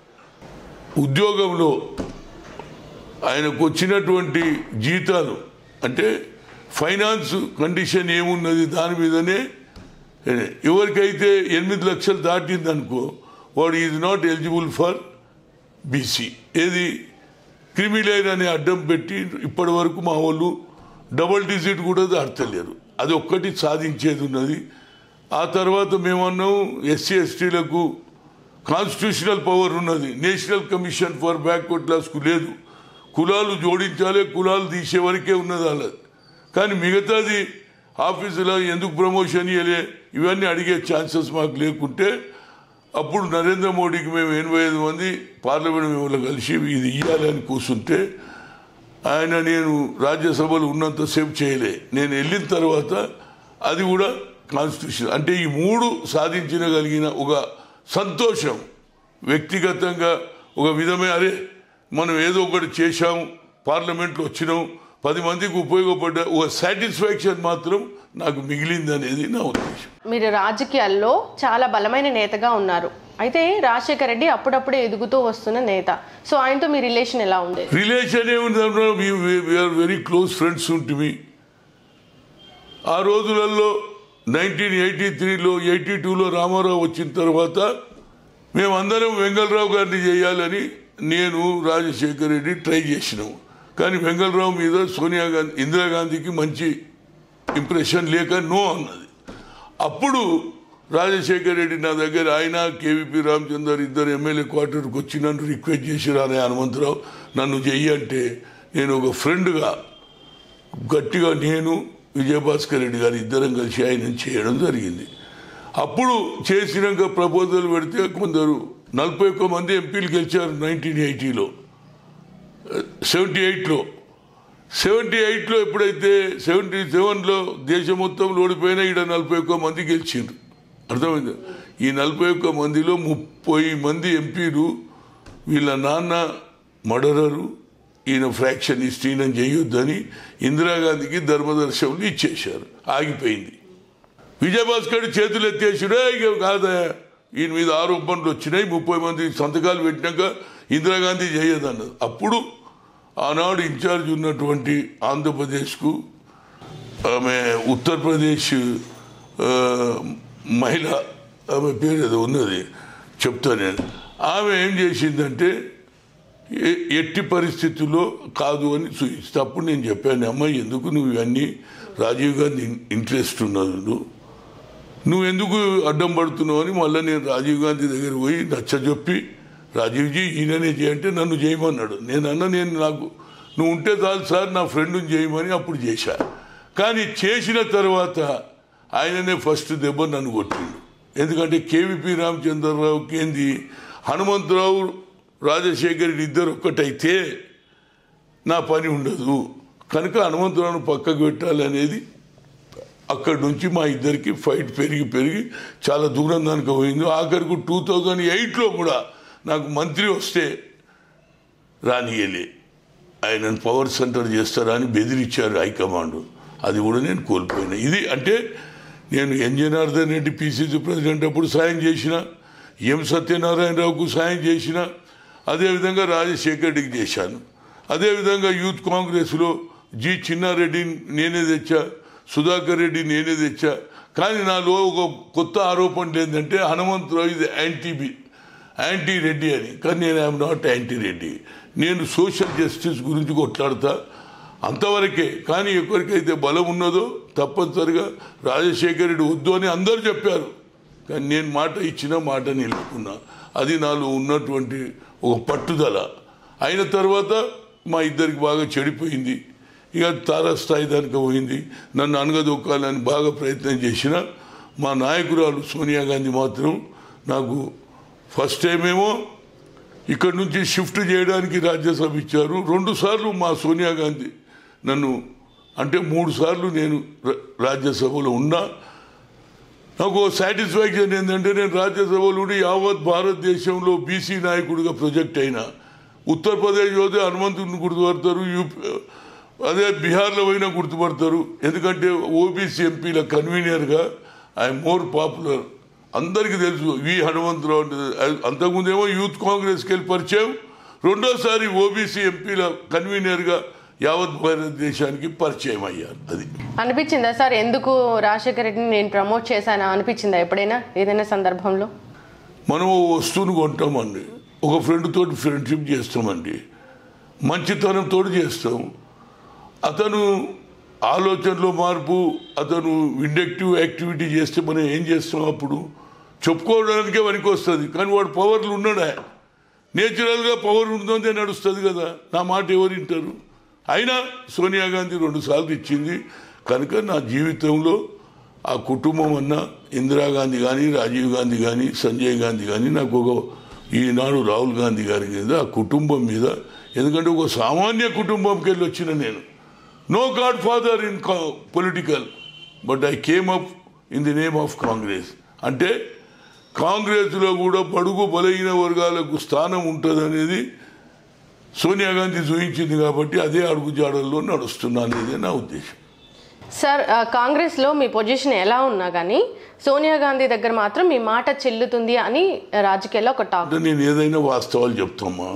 ఉద్యోగంలో ఆయనకు వచ్చినటువంటి జీతాలు అంటే ఫైనాన్స్ కండిషన్ ఏమున్నది దాని మీదనే ఎవరికైతే ఎనిమిది లక్షలు దాటింది అనుకో వాడు is not eligible for BC ఏది క్రిమిలైన్ అనే అడ్డం పెట్టి ఇప్పటి వరకు మా వాళ్ళు డబుల్ డిజిట్ కూడా దాటలేరు అది ఒక్కటి సాధించేది ఉన్నది ఆ తర్వాత మేమన్నాం ఎస్సీ ఎస్టీలకు కాన్స్టిట్యూషనల్ పవర్ ఉన్నది నేషనల్ కమిషన్ ఫర్ బ్యాక్వర్డ్ క్లాస్కు లేదు కులాలు జోడించాలి కులాలు తీసే వరకే ఉన్నది అలా కానీ మిగతాది ఆఫీసులో ఎందుకు ప్రమోషన్ ఇవ్వలే ఇవన్నీ అడిగే ఛాన్సెస్ మాకు లేకుంటే అప్పుడు నరేంద్ర మోడీకి మేము ఎనభై ఐదు మంది పార్లమెంట్ మేము కలిసి ఇది ఇవ్వాలని కూర్చుంటే ఆయన నేను రాజ్యసభలో ఉన్నంతసేపు చేయలే నేను వెళ్ళిన తర్వాత అది కూడా కాన్స్టిట్యూషన్ అంటే ఈ మూడు సాధించగలిగిన ఒక సంతోషం వ్యక్తిగతంగా ఒక విధమే అరే మనం ఏదో ఒకటి చేశాము పార్లమెంట్లో వచ్చినాం పది మందికి ఉపయోగపడ్డ ఒక సాటిస్ఫాక్షన్ మాత్రం నాకు మిగిలింది అనేది నా ఉద్దేశం మీరు రాజకీయాల్లో చాలా బలమైన నేతగా ఉన్నారు అయితే రాజశేఖర రెడ్డి అప్పుడప్పుడే ఎదుగుతూ వస్తున్న నేత సో ఆయనతో మీ రిలేషన్ ఎలా ఉంది రిలేషన్ ఏముంది వీఆర్ వెరీ క్లోజ్ ఫ్రెండ్స్ ఉంటుంది ఆ రోజులలో నైన్టీన్ ఎయిటీ త్రీలో ఎయిటీ టూలో రామారావు వచ్చిన తర్వాత మేమందరం వెంగళరావు గారిని చేయాలని నేను రాజశేఖర్ రెడ్డి ట్రై చేసినాం కానీ వెంగళరావు మీద సోనియా గాంధీ ఇందిరాగాంధీకి మంచి ఇంప్రెషన్ లేక నో అన్నది అప్పుడు రాజశేఖర్ రెడ్డి నా దగ్గర ఆయన కేవీపీ రామచందర్ ఇద్దరు ఎమ్మెల్యే క్వార్టర్కి వచ్చి నన్ను రిక్వెస్ట్ చేసి రానే హనుమంతరావు నన్ను చెయ్యి అంటే నేను ఒక ఫ్రెండ్గా గట్టిగా నేను విజయభాస్కర్ రెడ్డి గారు ఇద్దరం కలిసి ఆయన చేయడం జరిగింది అప్పుడు చేసినాక ప్రపోజల్ పెడితే కొందరు నలభై ఒక్క మంది ఎంపీలు గెలిచారు నైన్టీన్ ఎయిటీలో సెవెంటీ ఎయిట్లో సెవెంటీ ఎయిట్లో ఎప్పుడైతే సెవెంటీ సెవెన్లో దేశం మొత్తంలో ఓడిపోయినా ఈడ నలభై ఒక్క మంది గెలిచిండ్రు అర్థమైంది ఈ నలభై ఒక్క మందిలో ముప్పై మంది ఎంపీలు వీళ్ళ నాన్న మర్డరరు ఈయన ఫ్రాక్షనిస్ట్ ఈయన చేయొద్దని ఇందిరాగాంధీకి ధర్మదర్శకులు ఇచ్చేశారు ఆగిపోయింది విజయభాస్కర్ చేతులు ఎత్తేసిడే ఇక కాదా ఈయన మీద ఆరోపణలు వచ్చినాయి ముప్పై మంది సంతకాలు పెట్టినాక ఇందిరాగాంధీ చేయదన్నది అప్పుడు ఆనాడు ఇన్ఛార్జ్ ఉన్నటువంటి ఆంధ్రప్రదేశ్కు ఆమె ఉత్తరప్రదేశ్ ఆ, మహిళ ఆమె పేరు ఏదో ఉన్నది చెప్తా నేను ఆమె ఏం చేసిందంటే ఎ- ఎట్టి పరిస్థితుల్లో కాదు అని చూపిస్తే అప్పుడు నేను చెప్పాను అమ్మాయి ఎందుకు నువ్వు ఇవన్నీ రాజీవ్ గాంధీ ఇంట్రెస్ట్ ఉన్నది నువ్వు నువ్వు ఎందుకు అడ్డం పడుతున్నావు అని మళ్ళీ నేను రాజీవ్ గాంధీ దగ్గర పోయి నచ్చజెప్పి రాజీవ్జీ ఈయననే చేయంటే నన్ను చేయమన్నాడు నేను అన్న నేను నాకు నువ్వు ఉంటే చాలు సార్ నా ఫ్రెండ్ని చేయమని అప్పుడు చేశా కానీ చేసిన తర్వాత ఆయననే ఫస్ట్ దెబ్బ నన్ను కొట్టిండు ఎందుకంటే కేవీపీ రామచంద్రరావుకి ఏంది హనుమంతరావు రాజశేఖర్ రెడ్డి ఇద్దరు ఒక్కటైతే నా పని ఉండదు కనుక హనుమంతరావును పక్కకు పెట్టాలనేది అక్కడి నుంచి మా ఇద్దరికి ఫైట్ పెరిగి పెరిగి చాలా దూరం దానికి పోయింది ఆఖరికి టూ థౌజండ్ ఎయిట్లో కూడా నాకు మంత్రి వస్తే రానియలే ఆయనను పవర్ సెంటర్ చేస్తారా అని బెదిరించారు హైకమాండ్ అది కూడా నేను కోల్పోయినా ఇది అంటే నేను N Janardhan Reddy PCC president అప్పుడు సాయం చేసిన ఎం సత్యనారాయణరావుకు సాయం చేసిన అదేవిధంగా రాజశేఖర్ రెడ్డికి చేశాను అదేవిధంగా యూత్ కాంగ్రెస్లో జి చిన్నారెడ్డి నేనే తెచ్చా సుధాకర్ రెడ్డి నేనే తెచ్చా కానీ నాలో ఒక కొత్త ఆరోపణ ఏంటంటే హనుమంతరావు ఇది యాంటీ బి యాంటీ రెడ్డి అని కానీ నేను ఐఎమ్ నాట్ యాంటీ రెడ్డి నేను సోషల్ జస్టిస్ గురించి కొట్లాడతా అంతవరకే కానీ ఎవరికైతే బలం ఉన్నదో తప్పనిసరిగా రాజశేఖర రెడ్డి వద్దు అని అందరూ చెప్పారు కానీ నేను మాట ఇచ్చిన మాట నిలుపుకున్నా అది నాలో ఉన్నటువంటి ఒక పట్టుదల అయిన తర్వాత మా ఇద్దరికి బాగా చెడిపోయింది ఇక తారాస్థాయి దానికి పోయింది నన్ను అనగదొక్కాలని బాగా ప్రయత్నం చేసిన మా నాయకురాలు సోనియా గాంధీ మాత్రం నాకు ఫస్ట్ టైం ఏమో ఇక్కడి నుంచి షిఫ్ట్ చేయడానికి రాజ్యసభ ఇచ్చారు రెండు సార్లు మా సోనియా గాంధీ నన్ను అంటే మూడు సార్లు నేను ర- రాజ్యసభలో ఉన్నా నాకు సాటిస్ఫాక్షన్ ఏంటంటే నేను రాజ్యసభలో ఉండి యావత్ భారతదేశంలో బీసీ నాయకుడిగా ప్రొజెక్ట్ అయినా ఉత్తరప్రదేశ్ పోతే హనుమంతుడిని గుర్తుపడతారు యూపీ అదే బీహార్లో పోయినా గుర్తుపడతారు ఎందుకంటే ఓబీసీ ఎంపీల కన్వీనర్గా ఐఎమ్ మోర్ పాపులర్ అందరికీ తెలుసు వి హనుమంతరావు అంటే అంతకుముందేమో యూత్ కాంగ్రెస్కి వెళ్ళి పరిచయం రెండోసారి ఓబీసీ ఎంపీల కన్వీనర్గా యావత్ భారతదేశానికి పరిచయం అయ్యారు అది అనిపించిందా సార్ ఎందుకు రాజశేఖర రెడ్డిని నేను ప్రమోట్ చేశానా అనిపించిందా ఎప్పుడైనా ఏదైనా సందర్భంలో మనం ఓ వస్తువును కొంటామండి ఒక ఫ్రెండ్ తోటి ఫ్రెండ్షిప్ చేస్తామండి మంచితనంతో చేస్తాం అతను ఆలోచనలో మార్పు అతను ఇండక్టివ్ యాక్టివిటీ చేస్తే మనం ఏం చేస్తాం అప్పుడు చెప్పుకోవడానికే పనికి వస్తుంది కానీ వాడు పవర్లు ఉన్నాడా నేచురల్గా పవర్ ఉందంటే నడుస్తుంది కదా నా మాట ఎవరు వింటారు అయినా సోనియా గాంధీ రెండు సార్లు ఇచ్చింది కనుక నా జీవితంలో ఆ కుటుంబం అన్న ఇందిరాగాంధీ కానీ రాజీవ్ గాంధీ కానీ సంజయ్ గాంధీ కానీ నాకు ఒక ఈనాడు రాహుల్ గాంధీ గారి మీద ఆ కుటుంబం మీద ఎందుకంటే ఒక సామాన్య కుటుంబంకి వెళ్ళి వచ్చిన నేను no godfather in political but I came up in the name of Congress అంటే కాంగ్రెస్లో కూడా బడుగు బలహీన వర్గాలకు స్థానం ఉంటుంది అనేది సోనియా గాంధీ చూపించింది కాబట్టి అదే అడుగుజాడల్లో నడుస్తున్నా అనేది నా ఉద్దేశం సార్ ఆ, కాంగ్రెస్లో మీ పొజిషన్ ఎలా ఉన్నా కానీ సోనియా గాంధీ దగ్గర మాత్రం మీ మాట చెల్లుతుంది అని రాజకీయాల్లో ఒక టాక్ అంటే నేను ఏదైనా వాస్తవాలు చెప్తామా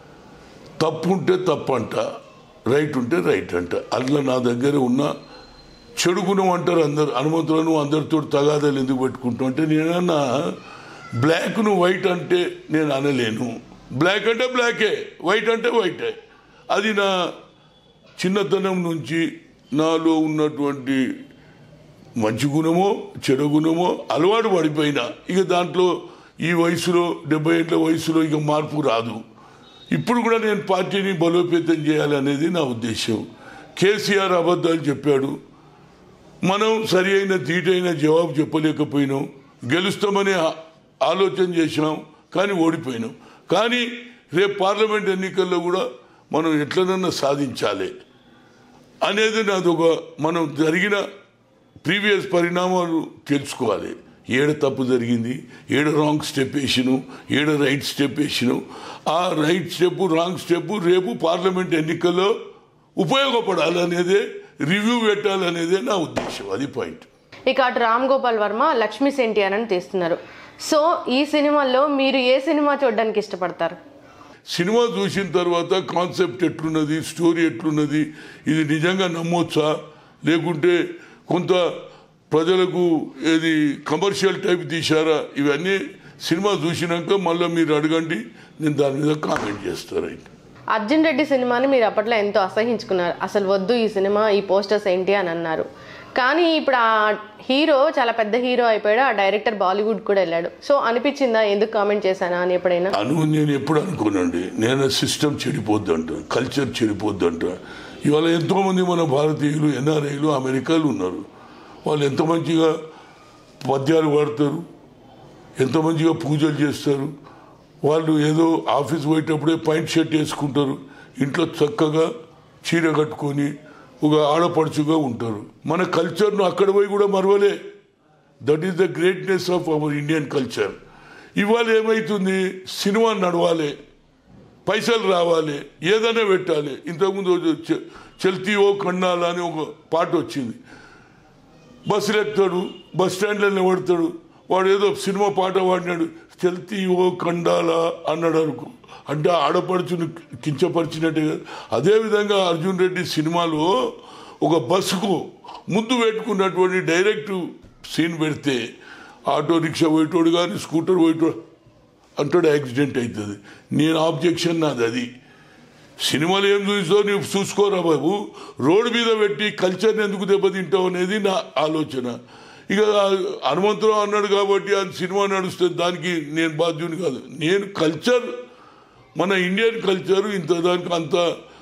తప్పు ఉంటే తప్పు అంట రైట్ ఉంటే రైట్ అంట అట్లా నా దగ్గర ఉన్న చెడు గుణం అంటారు అందరు హనుమంతులను అందరితో తగాదాలు ఎందుకు పెట్టుకుంటాం అంటే నేనన్నా బ్లాక్ను వైట్ అంటే నేను అనలేను బ్లాక్ అంటే బ్లాకే వైట్ అంటే వైటే అది నా చిన్నతనం నుంచి నాలో ఉన్నటువంటి మంచి గుణమో చెడు గుణమో అలవాటు పడిపోయినా ఇక దాంట్లో ఈ వయసులో డెబ్బై ఏళ్ళ వయసులో ఇక మార్పు రాదు ఇప్పుడు కూడా నేను పార్టీని బలోపేతం చేయాలనేది నా ఉద్దేశం కేసీఆర్ అబద్ధాలు చెప్పాడు మనం సరి అయిన తీటైన జవాబు చెప్పలేకపోయినాం గెలుస్తామని ఆ- ఆలోచన చేసినాం కానీ ఓడిపోయినాం కానీ రేపు పార్లమెంట్ ఎన్నికల్లో కూడా మనం ఎట్లనన్నా సాధించాలి అనేది నాది ఒక మనం జరిగిన ప్రీవియస్ పరిణామాలు తెలుసుకోవాలి ఏడ తప్పు జరిగింది ఏడ రాంగ్ స్టెప్ వేసిను ఏడ రైట్ స్టెప్ వేసిను ఆ రైట్ స్టెప్ రాంగ్ స్టెప్ రేపు పార్లమెంట్ ఎన్నికల్లో ఉపయోగపడాలనేదే రివ్యూ పెట్టాలనేదే నా ఉద్దేశం అది పాయింట్ ఇక అటు రామ్ గోపాల్ వర్మ లక్ష్మీ సెంటియార్ అని తీస్తున్నారు సో ఈ సినిమాల్లో మీరు ఏ సినిమా చూడడానికి ఇష్టపడతారు సినిమా చూసిన తర్వాత కాన్సెప్ట్ ఎట్లున్నది స్టోరీ ఎట్లున్నది ఇది నిజంగా నమ్మొచ్చా లేకుంటే కొంత ప్రజలకు ఏది కమర్షియల్ టైప్ తీశారా ఇవన్నీ సినిమా చూసినాక మళ్ళీ మీరు అడగండి నేను దాని మీద కామెంట్ చేస్తాను అయితే అర్జున్ రెడ్డి సినిమాని మీరు అప్పట్లో ఎంతో అసహించుకున్నారు అసలు వద్దు ఈ సినిమా ఈ పోస్టర్స్ ఏంటి అని అన్నారు కానీ ఇప్పుడు ఆ హీరో చాలా పెద్ద హీరో అయిపోయాడు ఆ డైరెక్టర్ బాలీవుడ్ కూడా వెళ్ళాడు సో అనిపించిందా ఎందుకు కామెంట్ చేశానా అని ఎప్పుడైనా అను నేను ఎప్పుడు అనుకోనండి నేను సిస్టమ్ చెడిపోద్ది అంట కల్చర్ చెడిపోద్ది అంట ఇవాళ ఎంతోమంది మన భారతీయులు ఎన్ఆర్ఐలు అమెరికాలు ఉన్నారు వాళ్ళు ఎంత మంచిగా పద్యాలు పాడతారు ఎంత మంచిగా పూజలు చేస్తారు వాళ్ళు ఏదో ఆఫీస్ పోయేటప్పుడే పాయింట్ షర్ట్ వేసుకుంటారు ఇంట్లో చక్కగా చీర కట్టుకొని ఒక ఆడపడుచుగా ఉంటారు మన కల్చర్ను అక్కడ పోయి కూడా మరవలే that is the greatness of our Indian culture ఇవాళ ఏమవుతుంది సినిమా నడవాలి పైసలు రావాలి ఏదైనా పెట్టాలి ఇంతకుముందు చె- చెల్తీ ఓ కన్నాలా అని ఒక పాట వచ్చింది బస్సులు ఎక్కుతాడు బస్ స్టాండ్లో నిలబడతాడు వాడు ఏదో సినిమా పాట పాడినాడు చెల్తీ ఓ కండాలా అన్నాడు అనుకో అంటే ఆడపడుచుని కించపరిచినట్టుగా అదేవిధంగా అర్జున్ రెడ్డి సినిమాలో ఒక బస్సుకు ముందు పెట్టుకున్నటువంటి డైరెక్ట్ సీన్ పెడితే ఆటో రిక్షా పోయేటోడు కానీ స్కూటర్ పోయేటోడు అంటాడు యాక్సిడెంట్ అవుతుంది నేను ఆబ్జెక్షన్ నాది అది సినిమాలు ఏం చూసో నువ్వు చూసుకోరా బాబు రోడ్డు మీద పెట్టి కల్చర్ని ఎందుకు దెబ్బతింటావు అనేది నా ఆలోచన ఇక హనుమంతరావు అన్నాడు కాబట్టి ఆ సినిమా నడుస్తుంది దానికి నేను బాధ్యుని కాదు నేను కల్చర్ మన ఇండియన్ కల్చర్ ఇంత దానికి అంత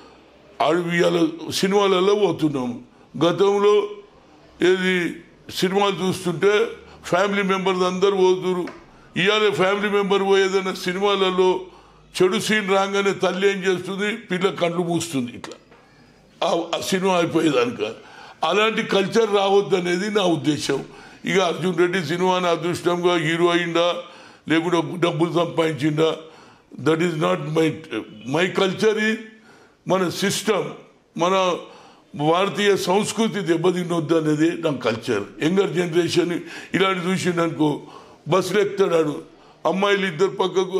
అడవియాల సినిమాలలో పోతున్నాము గతంలో ఏది సినిమాలు చూస్తుంటే ఫ్యామిలీ మెంబర్స్ అందరు పోతురు ఇవాళ ఫ్యామిలీ మెంబర్ పోయేదైనా సినిమాలలో చెడు సీన్ రాగానే తల్లి ఏం చేస్తుంది పిల్ల కళ్ళు మూస్తుంది ఇట్లా ఆ- ఆ సినిమా అయిపోయేదానిక అలాంటి కల్చర్ రావద్దు అనేది నా ఉద్దేశం ఇక అర్జున్ రెడ్డి సినిమాని అదృష్టంగా హీరో అయిందా లేకుంటే డబ్బులు సంపాదించిందా that is not my my culture ఈ మన సిస్టమ్ మన భారతీయ సంస్కృతి దెబ్బతినొద్దు అనేది నా కల్చర్ యంగర్ జనరేషన్ ఇలాంటి చూసిండనుకో బస్సులు ఎక్కుతాడు అమ్మాయిలు ఇద్దరు పక్కకు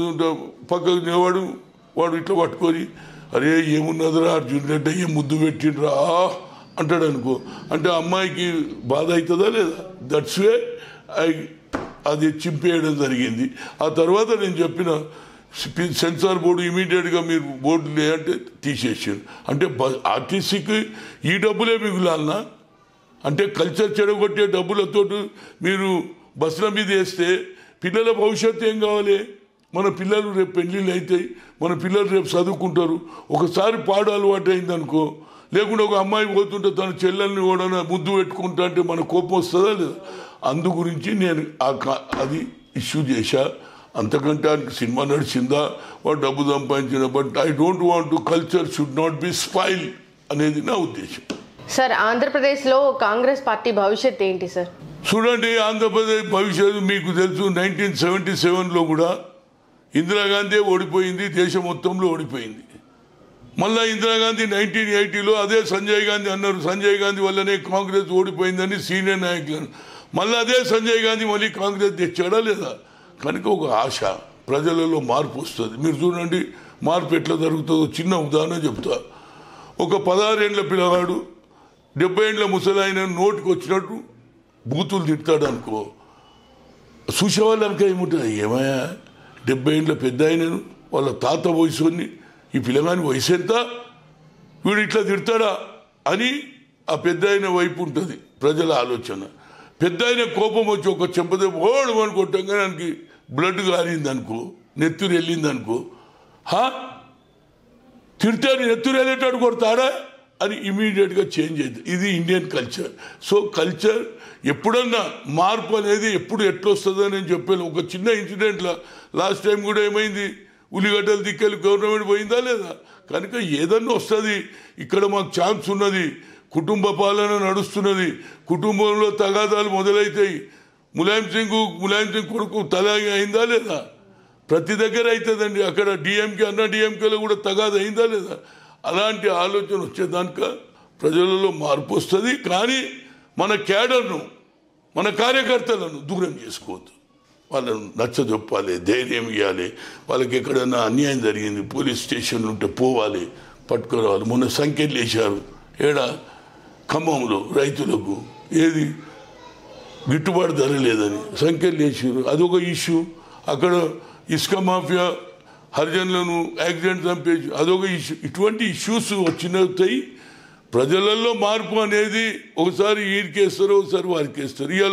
పక్కకు నిలవాడు వాడు ఇట్లా పట్టుకొని అరే ఏమున్నదిరా అర్జున్ రెడ్డి అయ్యే ముద్దు పెట్టిండ్రా అంటాడు అనుకో అంటే అమ్మాయికి బాధ అవుతుందా లేదా దట్స్ వే ఐ అది చింపేయడం జరిగింది ఆ తర్వాత నేను చెప్పిన స్పీ- సెన్సార్ బోర్డు ఇమీడియట్గా మీరు బోర్డు లేదంటే తీసేసారు అంటే బ- ఆర్టీసీకి ఈ డబ్బులే మిగులాలనా అంటే కల్చర్ చెడగొట్టే డబ్బులతో మీరు బస్సుల మీద వేస్తే పిల్లల భవిష్యత్తు ఏం కావాలి మన పిల్లలు రేపు పెళ్ళిళ్ళు అవుతాయి మన పిల్లలు రేపు చదువుకుంటారు ఒకసారి పాడు అలవాటు అయిందనుకో లేకుంటే ఒక అమ్మాయి పోతుంటే తన చెల్లెల్ని కూడా ముద్దు పెట్టుకుంటా అంటే మన కోపం వస్తుందా లేదా అందు గురించి నేను ఆ కా- అది ఇష్యూ చేశా అంతకంటే ఆయనకి సినిమా నడిచిందా వాడు డబ్బు సంపాదించిన but I don't want to culture should not be spoil అనేది నా ఉద్దేశం సార్ ఆంధ్రప్రదేశ్లో కాంగ్రెస్ పార్టీ భవిష్యత్ ఏంటి సార్ చూడండి ఆంధ్రప్రదేశ్ భవిష్యత్తు మీకు తెలుసు నైన్టీన్ సెవెంటీ సెవెన్లో కూడా ఇందిరాగాంధీ ఓడిపోయింది దేశం మొత్తంలో ఓడిపోయింది మళ్ళా ఇందిరాగాంధీ నైన్టీన్ ఎయిటీలో అదే సంజయ్ గాంధీ అన్నారు సంజయ్ గాంధీ వల్లనే కాంగ్రెస్ ఓడిపోయిందని సీనియర్ నాయకులను మళ్ళీ అదే సంజయ్ గాంధీ మళ్ళీ కాంగ్రెస్ తెచ్చాడా లేదా కనుక ఒక ఆశ ప్రజలలో మార్పు వస్తుంది మీరు చూడండి మార్పు ఎట్లా జరుగుతుందో చిన్న ఉదాహరణ చెప్తా ఒక పదహారేండ్ల పిల్లవాడు డెబ్బై ఏండ్ల ముసలాయన నోటికి వచ్చినట్టు బూతులు తిడతాడు అనుకో చూసే వాళ్ళకి ఏముంటుంది ఏమయ్యా డెబ్బై ఏళ్ళ పెద్ద ఆయనను వాళ్ళ తాత వయసుని ఈ పిల్లగాని వయసు ఎంత వీడు ఇట్లా తిడతాడా అని ఆ పెద్ద ఆయన వైపు ఉంటుంది ప్రజల ఆలోచన పెద్ద ఆయన కోపం వచ్చి ఒక చెంపదే ఓడు అని కొట్టంగా దానికి బ్లడ్ కారింది అనుకో నెత్తురు వెళ్ళింది అనుకో హా తిడితే నెత్తురు వెళ్ళేటాడు కొడతాడా అని ఇమీడియట్గా చేంజ్ అవుతుంది ఇది ఇండియన్ కల్చర్ సో కల్చర్ ఎప్పుడన్నా మార్పు అనేది ఎప్పుడు ఎట్లా వస్తుందో నేను చెప్పాను ఒక చిన్న ఇన్సిడెంట్లో లాస్ట్ టైం కూడా ఏమైంది ఉల్లిగడ్డలు దిక్కెళ్ళి గవర్నమెంట్ పోయిందా లేదా కనుక ఏదన్నా వస్తుంది ఇక్కడ మాకు ఛాన్స్ ఉన్నది కుటుంబ పాలన నడుస్తున్నది కుటుంబంలో తగాదాలు మొదలవుతాయి ములాయం సింగ్ ములాయం సింగ్ కొడుకు తలాగి అయిందా లేదా ప్రతి దగ్గర అవుతుందండి అక్కడ డిఎంకే అన్న డిఎంకేలో కూడా తగాద అయిందా లేదా అలాంటి ఆలోచన వచ్చేదానిక ప్రజలలో మార్పు వస్తుంది కానీ మన క్యాడర్ను మన కార్యకర్తలను దూరం చేసుకోవద్దు వాళ్ళను నచ్చజొప్పాలి ధైర్యం ఇవ్వాలి వాళ్ళకి ఎక్కడన్నా అన్యాయం జరిగింది పోలీస్ స్టేషన్లు ఉంటే పోవాలి పట్టుకురావాలి మొన్న సంఖ్యలు వేశారు ఏడా ఖమ్మంలో రైతులకు ఏది గిట్టుబాటు ధర లేదని సంఖ్యలు వేసారు అదొక ఇష్యూ అక్కడ ఇసుక మాఫియా హరిజనులను యాక్సిడెంట్ చంపేసి అదొక ఇష్యూ ఇటువంటి ఇష్యూస్ వచ్చినవుతాయి ప్రజలలో మార్పు అనేది ఒకసారి వీరికేస్తారు ఒకసారి వారికి వేస్తారు ఇవాళ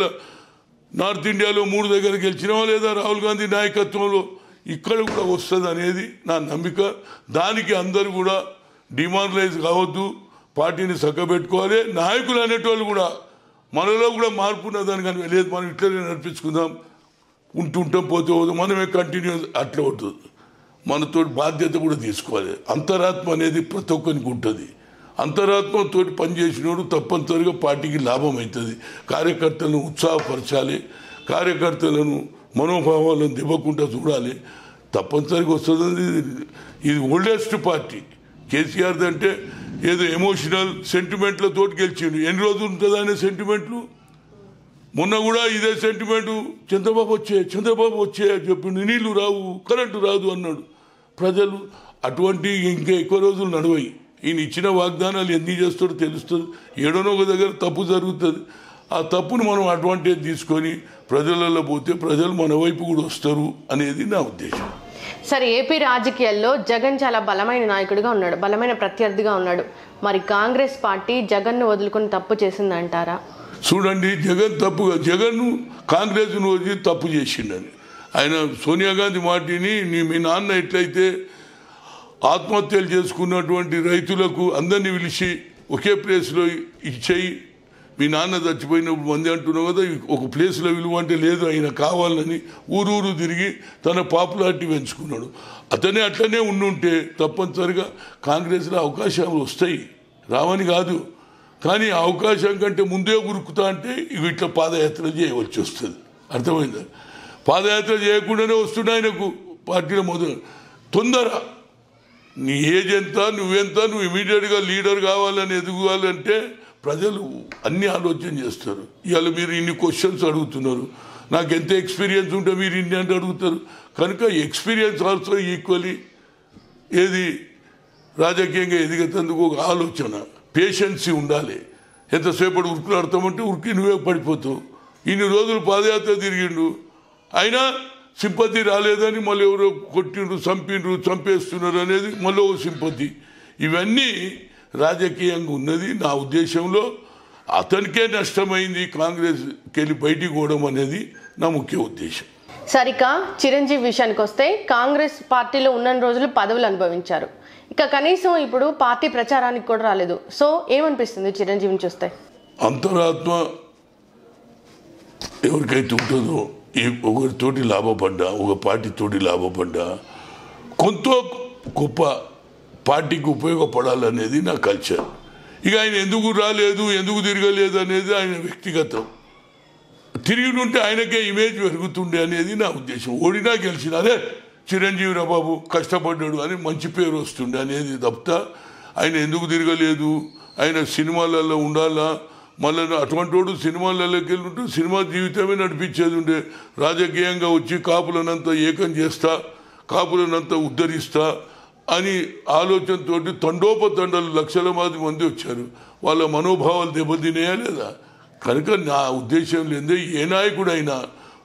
నార్త్ ఇండియాలో మూడు దగ్గర గెలిచినవా లేదా రాహుల్ గాంధీ నాయకత్వంలో ఇక్కడ కూడా వస్తుంది అనేది నా నమ్మిక దానికి అందరూ కూడా డిమారలైజ్ కావద్దు పార్టీని చక్కబెట్టుకోవాలి నాయకులు అనేటోళ్ళు కూడా మనలో కూడా మార్పు ఉన్నదని కానీ లేదు మనం ఇట్లనే నడిపించుకుందాం ఉంటుంటాం పోతే పోతే మనమే కంటిన్యూ అట్లా ఉంటుంది మనతో బాధ్యత కూడా తీసుకోవాలి అంతరాత్మ అనేది ప్రతి ఒక్కరికి ఉంటుంది అంతరాత్మతో పనిచేసినోడు తప్పనిసరిగా పార్టీకి లాభం అవుతుంది కార్యకర్తలను ఉత్సాహపరచాలి కార్యకర్తలను మనోభావాలను దివ్వకుండా చూడాలి తప్పనిసరిగా వస్తుంది ఇది ఓల్డెస్ట్ పార్టీ కేసీఆర్ అంటే ఏదో ఎమోషనల్ సెంటిమెంట్లతో గెలిచిండు ఎన్ని రోజులు ఉంటుంది అనే సెంటిమెంట్లు మొన్న కూడా ఇదే సెంటిమెంట్ చంద్రబాబు వచ్చే చంద్రబాబు వచ్చే అని చెప్పిండు నీళ్లు రావు కరెంటు రాదు అన్నాడు ప్రజలు అటువంటి ఇంకా ఎక్కువ రోజులు నడవయి ఈయన ఇచ్చిన వాగ్దానాలు ఎన్ని చేస్తాడో తెలుస్తుంది ఏడనో ఒక దగ్గర తప్పు జరుగుతుంది ఆ తప్పును మనం అడ్వాంటేజ్ తీసుకొని ప్రజలలో పోతే ప్రజలు మన వైపు కూడా వస్తారు అనేది నా ఉద్దేశం సరే ఏపీ రాజకీయాల్లో జగన్ చాలా బలమైన నాయకుడిగా ఉన్నాడు బలమైన ప్రత్యర్థిగా ఉన్నాడు మరి కాంగ్రెస్ పార్టీ జగన్ను వదులుకొని తప్పు చేసిందంటారా చూడండి జగన్ తప్పుగా జగన్ కాంగ్రెస్ను వచ్చి తప్పు చేసిండని ఆయన సోనియా గాంధీ మాటిని నీ మీ నాన్న ఎట్లయితే ఆత్మహత్యలు చేసుకున్నటువంటి రైతులకు అందరినీ పిలిచి ఒకే ప్లేస్లో ఇచ్చేయి మీ నాన్న చచ్చిపోయినప్పుడు మంది అంటున్నావు కదా ఒక ప్లేస్లో విలువ అంటే లేదు ఆయన కావాలని ఊరూరు తిరిగి తన పాపులారిటీ పెంచుకున్నాడు అతనే అట్లనే ఉండుంటే తప్పనిసరిగా కాంగ్రెస్లో అవకాశాలు వస్తాయి రావని కాదు కానీ ఆ అవకాశం కంటే ముందే ఉరుకుతా అంటే ఇవి ఇట్లా పాదయాత్ర చేయవలసి వస్తుంది అర్థమైందా పాదయాత్ర చేయకుండానే వస్తుండే ఆయనకు పార్టీలో మొదలు తొందర నీ ఏజ్ ఎంత నువ్వెంత నువ్వు ఇమీడియట్గా లీడర్ కావాలని ఎదుగువాలంటే ప్రజలు అన్ని ఆలోచన చేస్తారు ఇవాళ మీరు ఇన్ని క్వశ్చన్స్ అడుగుతున్నారు నాకు ఎంత ఎక్స్పీరియన్స్ ఉంటే మీరు ఇన్ని అంటే అడుగుతారు కనుక ఎక్స్పీరియన్స్ ఆల్సో ఈక్వలీ ఏది రాజకీయంగా ఎదిగేందుకు ఒక ఆలోచన పేషెన్సీ ఉండాలి ఎంతసేపటి ఉరుకులాడతామంటే ఉరికి నువ్వే పడిపోతావు ఇన్ని రోజులు పాదయాత్ర తిరిగిండు అయినా సింపతి రాలేదని మళ్ళీ ఎవరో కొట్టిండ్రు చంపిండ్రు చంపేస్తున్నారు అనేది మళ్ళీ ఓ సింపతి ఇవన్నీ రాజకీయంగా ఉన్నది నా ఉద్దేశంలో అతనికే నష్టమైంది కాంగ్రెస్కి వెళ్ళి బయటికి పోవడం అనేది నా ముఖ్య ఉద్దేశం సరిక చిరంజీవి విషయానికి వస్తే కాంగ్రెస్ పార్టీలో ఉన్న రోజులు పదవులు అనుభవించారు ఇక కనీసం ఇప్పుడు పార్టీ ప్రచారానికి కూడా రాలేదు సో ఏమనిపిస్తుంది చిరంజీవిని చూస్తే అంతరాత్మ ఎవరికైతే ఉంటుందో ఈ ఒకరితోటి లాభపడ్డా ఒక పార్టీతోటి లాభపడ్డా కొంత గొప్ప పార్టీకి ఉపయోగపడాలనేది నా కల్చర్ ఇక ఆయన ఎందుకు రాలేదు ఎందుకు తిరగలేదు అనేది ఆయన వ్యక్తిగతం తిరిగి ఉంటే ఆయనకే ఇమేజ్ పెరుగుతుండే అనేది నా ఉద్దేశం ఓడినా గెలిచినా అరే చిరంజీవి రా బాబు కష్టపడ్డాడు అని మంచి పేరు వస్తుండే అనేది తప్ప ఆయన ఎందుకు తిరగలేదు ఆయన సినిమాలలో ఉండాలా మళ్ళీ అటువంటి వాడు సినిమాలలోకి వెళ్ళి ఉంటే సినిమా జీవితమే నడిపించేది ఉండే రాజకీయంగా వచ్చి కాపులనంతా ఏకం చేస్తా కాపులనంతా ఉద్ధరిస్తా అని ఆలోచనతోటి తండోపతండలు లక్షల మంది మంది వచ్చారు వాళ్ళ మనోభావాలు దెబ్బతినేయా లేదా కనుక నా ఉద్దేశం లేదే ఏ నాయకుడైనా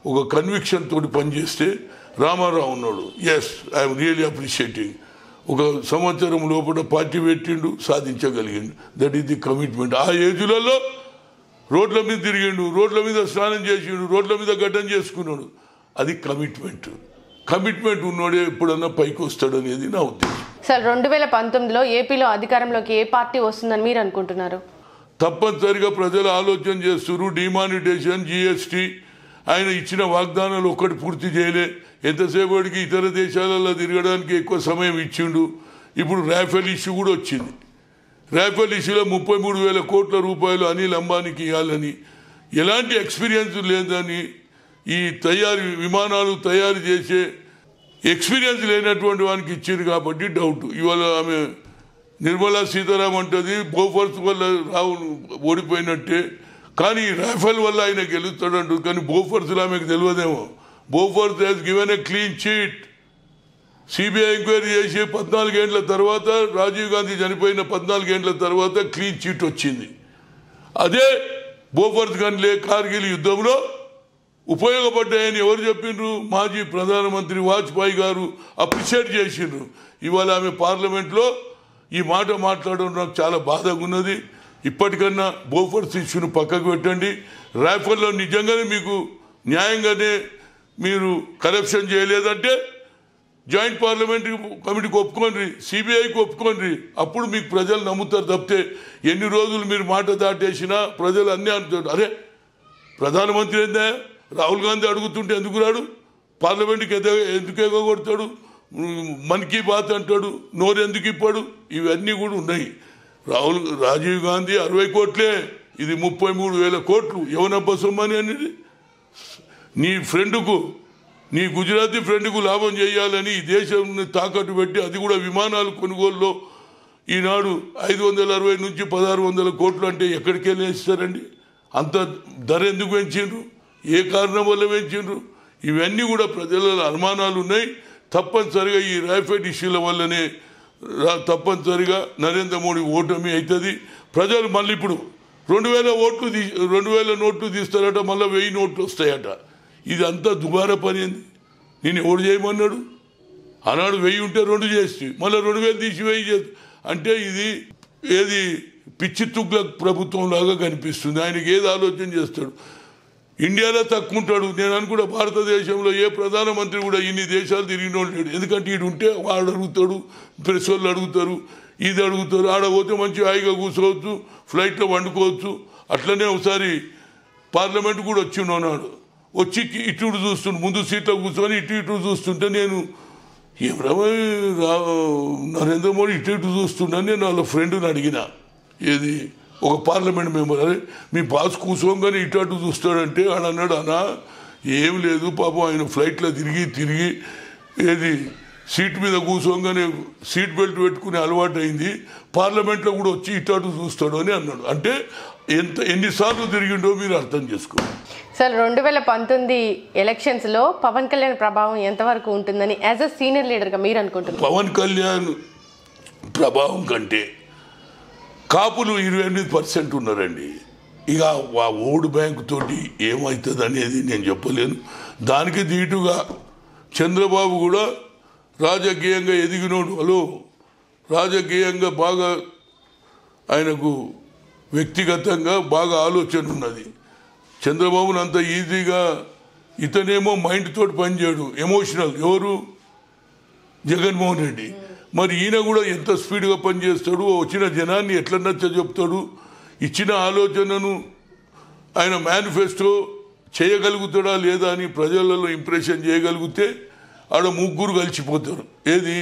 ఒక కన్విక్షన్ తోటి పనిచేస్తే రామారావు ఉన్నాడు ఎస్ ఐఎమ్ రియలీ అప్రిషియేటింగ్ ఒక సంవత్సరం లోపల పార్టీ పెట్టిండు సాధించగలిగిండు దట్ ఈస్ ది కమిట్మెంట్ ఆ ఏజ్లలో రోడ్ల మీద తిరిగిండు రోడ్ల మీద స్నానం చేసిండు రోడ్ల మీద గడ్డం చేసుకున్నాడు అది కమిట్మెంట్ కమిట్మెంట్ ఉన్నోడే ఎప్పుడన్నా పైకి వస్తాడు అనేది నా ఉద్దేశం సార్ రెండు వేల పంతొమ్మిదిలో ఏపీలో అధికారంలోకి ఏ పార్టీ వస్తుందని మీరు అనుకుంటున్నారు తప్పనిసరిగా ప్రజలు ఆలోచన చేస్తున్నారు డిమానిటేషన్ జిఎస్టీ ఆయన ఇచ్చిన వాగ్దానాలు ఒక్కటి పూర్తి చేయలే ఎంతసేపటికి ఇతర దేశాలలో తిరగడానికి ఎక్కువ సమయం ఇచ్చిండు ఇప్పుడు రాఫెల్ ఇష్యూ కూడా వచ్చింది రాఫెల్ ఇష్యూలో ముప్పై మూడు వేల కోట్ల రూపాయలు అనిల్ అంబానీకి ఇవ్వాలని ఎలాంటి ఎక్స్పీరియన్స్ లేదని ఈ తయారీ విమానాలు తయారు చేసే ఎక్స్పీరియన్స్ లేనటువంటి వానికి ఇచ్చింది కాబట్టి డౌట్ ఇవాళ ఆమె నిర్మలా సీతారాం అంటది బోఫర్స్ వల్ల రావు ఓడిపోయినట్టే కానీ రాఫెల్ వల్ల ఆయన గెలుస్తాడంటు కానీ బోఫర్స్ ఆమెకు తెలియదేమో Bofors has given a clean chit CBI enquiry చేసి పద్నాలుగేండ్ల తర్వాత రాజీవ్ గాంధీ చనిపోయిన పద్నాలుగేండ్ల తర్వాత క్లీన్ చీట్ వచ్చింది అదే బోఫర్స్ గన్లే కార్గిల్ యుద్ధంలో ఉపయోగపడ్డాయని ఎవరు చెప్పిండ్రు మాజీ ప్రధానమంత్రి వాజ్పేయి గారు అప్రిషియేట్ చేసిండ్రు ఇవాళ ఆమె పార్లమెంట్లో ఈ మాట మాట్లాడడం నాకు చాలా బాధగా ఉన్నది ఇప్పటికన్నా బోఫర్స్ ఇష్యూను పక్కకు పెట్టండి రాఫెల్లో నిజంగానే మీకు న్యాయంగానే మీరు కరప్షన్ చేయలేదంటే జాయింట్ పార్లమెంటరీ కమిటీకి ఒప్పుకోండి సిబిఐకి ఒప్పుకోండి అప్పుడు మీకు ప్రజలు నమ్ముతారు తప్పితే ఎన్ని రోజులు మీరు మాట దాటేసినా ప్రజలు అన్నీ అంటారు అరే ప్రధానమంత్రి ఏందా రాహుల్ గాంధీ అడుగుతుంటే ఎందుకు రాడు పార్లమెంట్కి ఎద ఎందుకు ఎగగొడతాడు ఉమ్, మన్ కీ బాత్ అంటాడు నోరు ఎందుకు ఇప్పాడు ఇవన్నీ కూడా ఉన్నాయి రాహుల్ రాజీవ్ గాంధీ అరవై కోట్లే ఇది ముప్పై మూడు వేల కోట్లు ఎవనబ్బ సొమ్మని అనేది నీ ఫ్రెండ్కు నీ గుజరాతీ ఫ్రెండ్కు లాభం చేయాలని ఈ దేశం తాకట్టు పెట్టి అది కూడా విమానాలు కొనుగోలులో ఈనాడు ఐదు వందల అరవై నుంచి పదహారు వందల కోట్లు అంటే ఎక్కడికి వెళ్ళి ఇస్తారండి అంత ధర ఎందుకు పెంచిండ్రు ఏ కారణం వల్ల పెంచిండ్రు ఇవన్నీ కూడా ప్రజల అనుమానాలు ఉన్నాయి తప్పనిసరిగా ఈ రైఫైడ్ ఇష్యూల వల్లనే రా- తప్పనిసరిగా నరేంద్ర మోడీ ఓటమి అవుతుంది ప్రజలు మళ్ళీ ఇప్పుడు రెండు వేల ఓట్లు తీ రెండు వేల నోట్లు తీస్తారట మళ్ళీ వెయ్యి నోట్లు వస్తాయట ఇది అంతా దుబారా పని ఏంది నేను ఎవడు చేయమన్నాడు ఆనాడు వెయ్యి ఉంటే రెండు చేసి మళ్ళీ రెండు వేలు తీసి వెయ్యి చేసి అంటే ఇది ఏది పిచ్చి తుగ్ల ప్రభుత్వం లాగా కనిపిస్తుంది ఆయనకి ఏది ఆలోచన చేస్తాడు ఇండియాలో తక్కువ ఉంటాడు నేను అనుకుంటా భారతదేశంలో ఏ ప్రధానమంత్రి కూడా ఇన్ని దేశాలు తిరిగినోడు లేడు ఎందుకంటే ఈడు ఉంటే వాడు అడుగుతాడు ప్రెస్ వాళ్ళు అడుగుతారు ఇది అడుగుతారు ఆడ పోతే మంచి హాయిగా కూర్చోవచ్చు ఫ్లైట్లో వండుకోవచ్చు అట్లనే ఒకసారి పార్లమెంట్ కూడా వచ్చి ఉన్నాడు వచ్చి ఇటు ఇటు చూస్తుండు ముందు సీట్లో కూర్చొని ఇటు ఇటు చూస్తుంటే నేను ఎవరమో రా నరేంద్ర మోడీ ఇటు ఇటు చూస్తుండని నేను వాళ్ళ ఫ్రెండ్ని అడిగిన ఏది ఒక పార్లమెంట్ మెంబర్ అరే మీ బాస్ కూర్చోగానే ఇటు అటు చూస్తాడంటే ఆడ అన్నాడు అన్నా ఏం లేదు పాపం ఆయన ఫ్లైట్లో తిరిగి తిరిగి ఏది సీట్ మీద కూర్చోగానే సీట్ బెల్ట్ పెట్టుకునే అలవాటు అయింది పార్లమెంట్లో కూడా వచ్చి ఇటు అటు చూస్తాడు అని అన్నాడు అంటే ఎంత ఎన్నిసార్లు తిరిగిండో మీరు అర్థం చేసుకోండి సార్ రెండు వేల పంతొమ్మిది ఎలక్షన్స్ లో పవన్ కళ్యాణ్ ప్రభావం ఎంతవరకు ఉంటుందని యాజ్ అ సీనియర్ లీడర్ గా మీరు అనుకుంటున్నారు పవన్ కళ్యాణ్ ప్రభావం కంటే కాపులు ఇరవై ఎనిమిది పర్సెంట్ ఉన్నారండి ఇక ఆ ఓటు బ్యాంక్ తోటి ఏమవుతుంది అనేది నేను చెప్పలేను దానికి దీటుగా చంద్రబాబు కూడా రాజకీయంగా ఎదిగినోడు హలో రాజకీయంగా బాగా ఆయనకు వ్యక్తిగతంగా బాగా ఆలోచన ఉన్నది చంద్రబాబును అంత ఈజీగా ఇతనేమో మైండ్ తోటి పనిచేయడు ఎమోషనల్ ఎవరు జగన్మోహన్ రెడ్డి మరి ఈయన కూడా ఎంత స్పీడ్గా పనిచేస్తాడు వచ్చిన జనాన్ని ఎట్లా నచ్చ చెప్తాడు ఇచ్చిన ఆలోచనను ఆయన మేనిఫెస్టో చేయగలుగుతాడా లేదా అని ప్రజలలో ఇంప్రెషన్ చేయగలిగితే ఆడ ముగ్గురు కలిసిపోతారు ఏది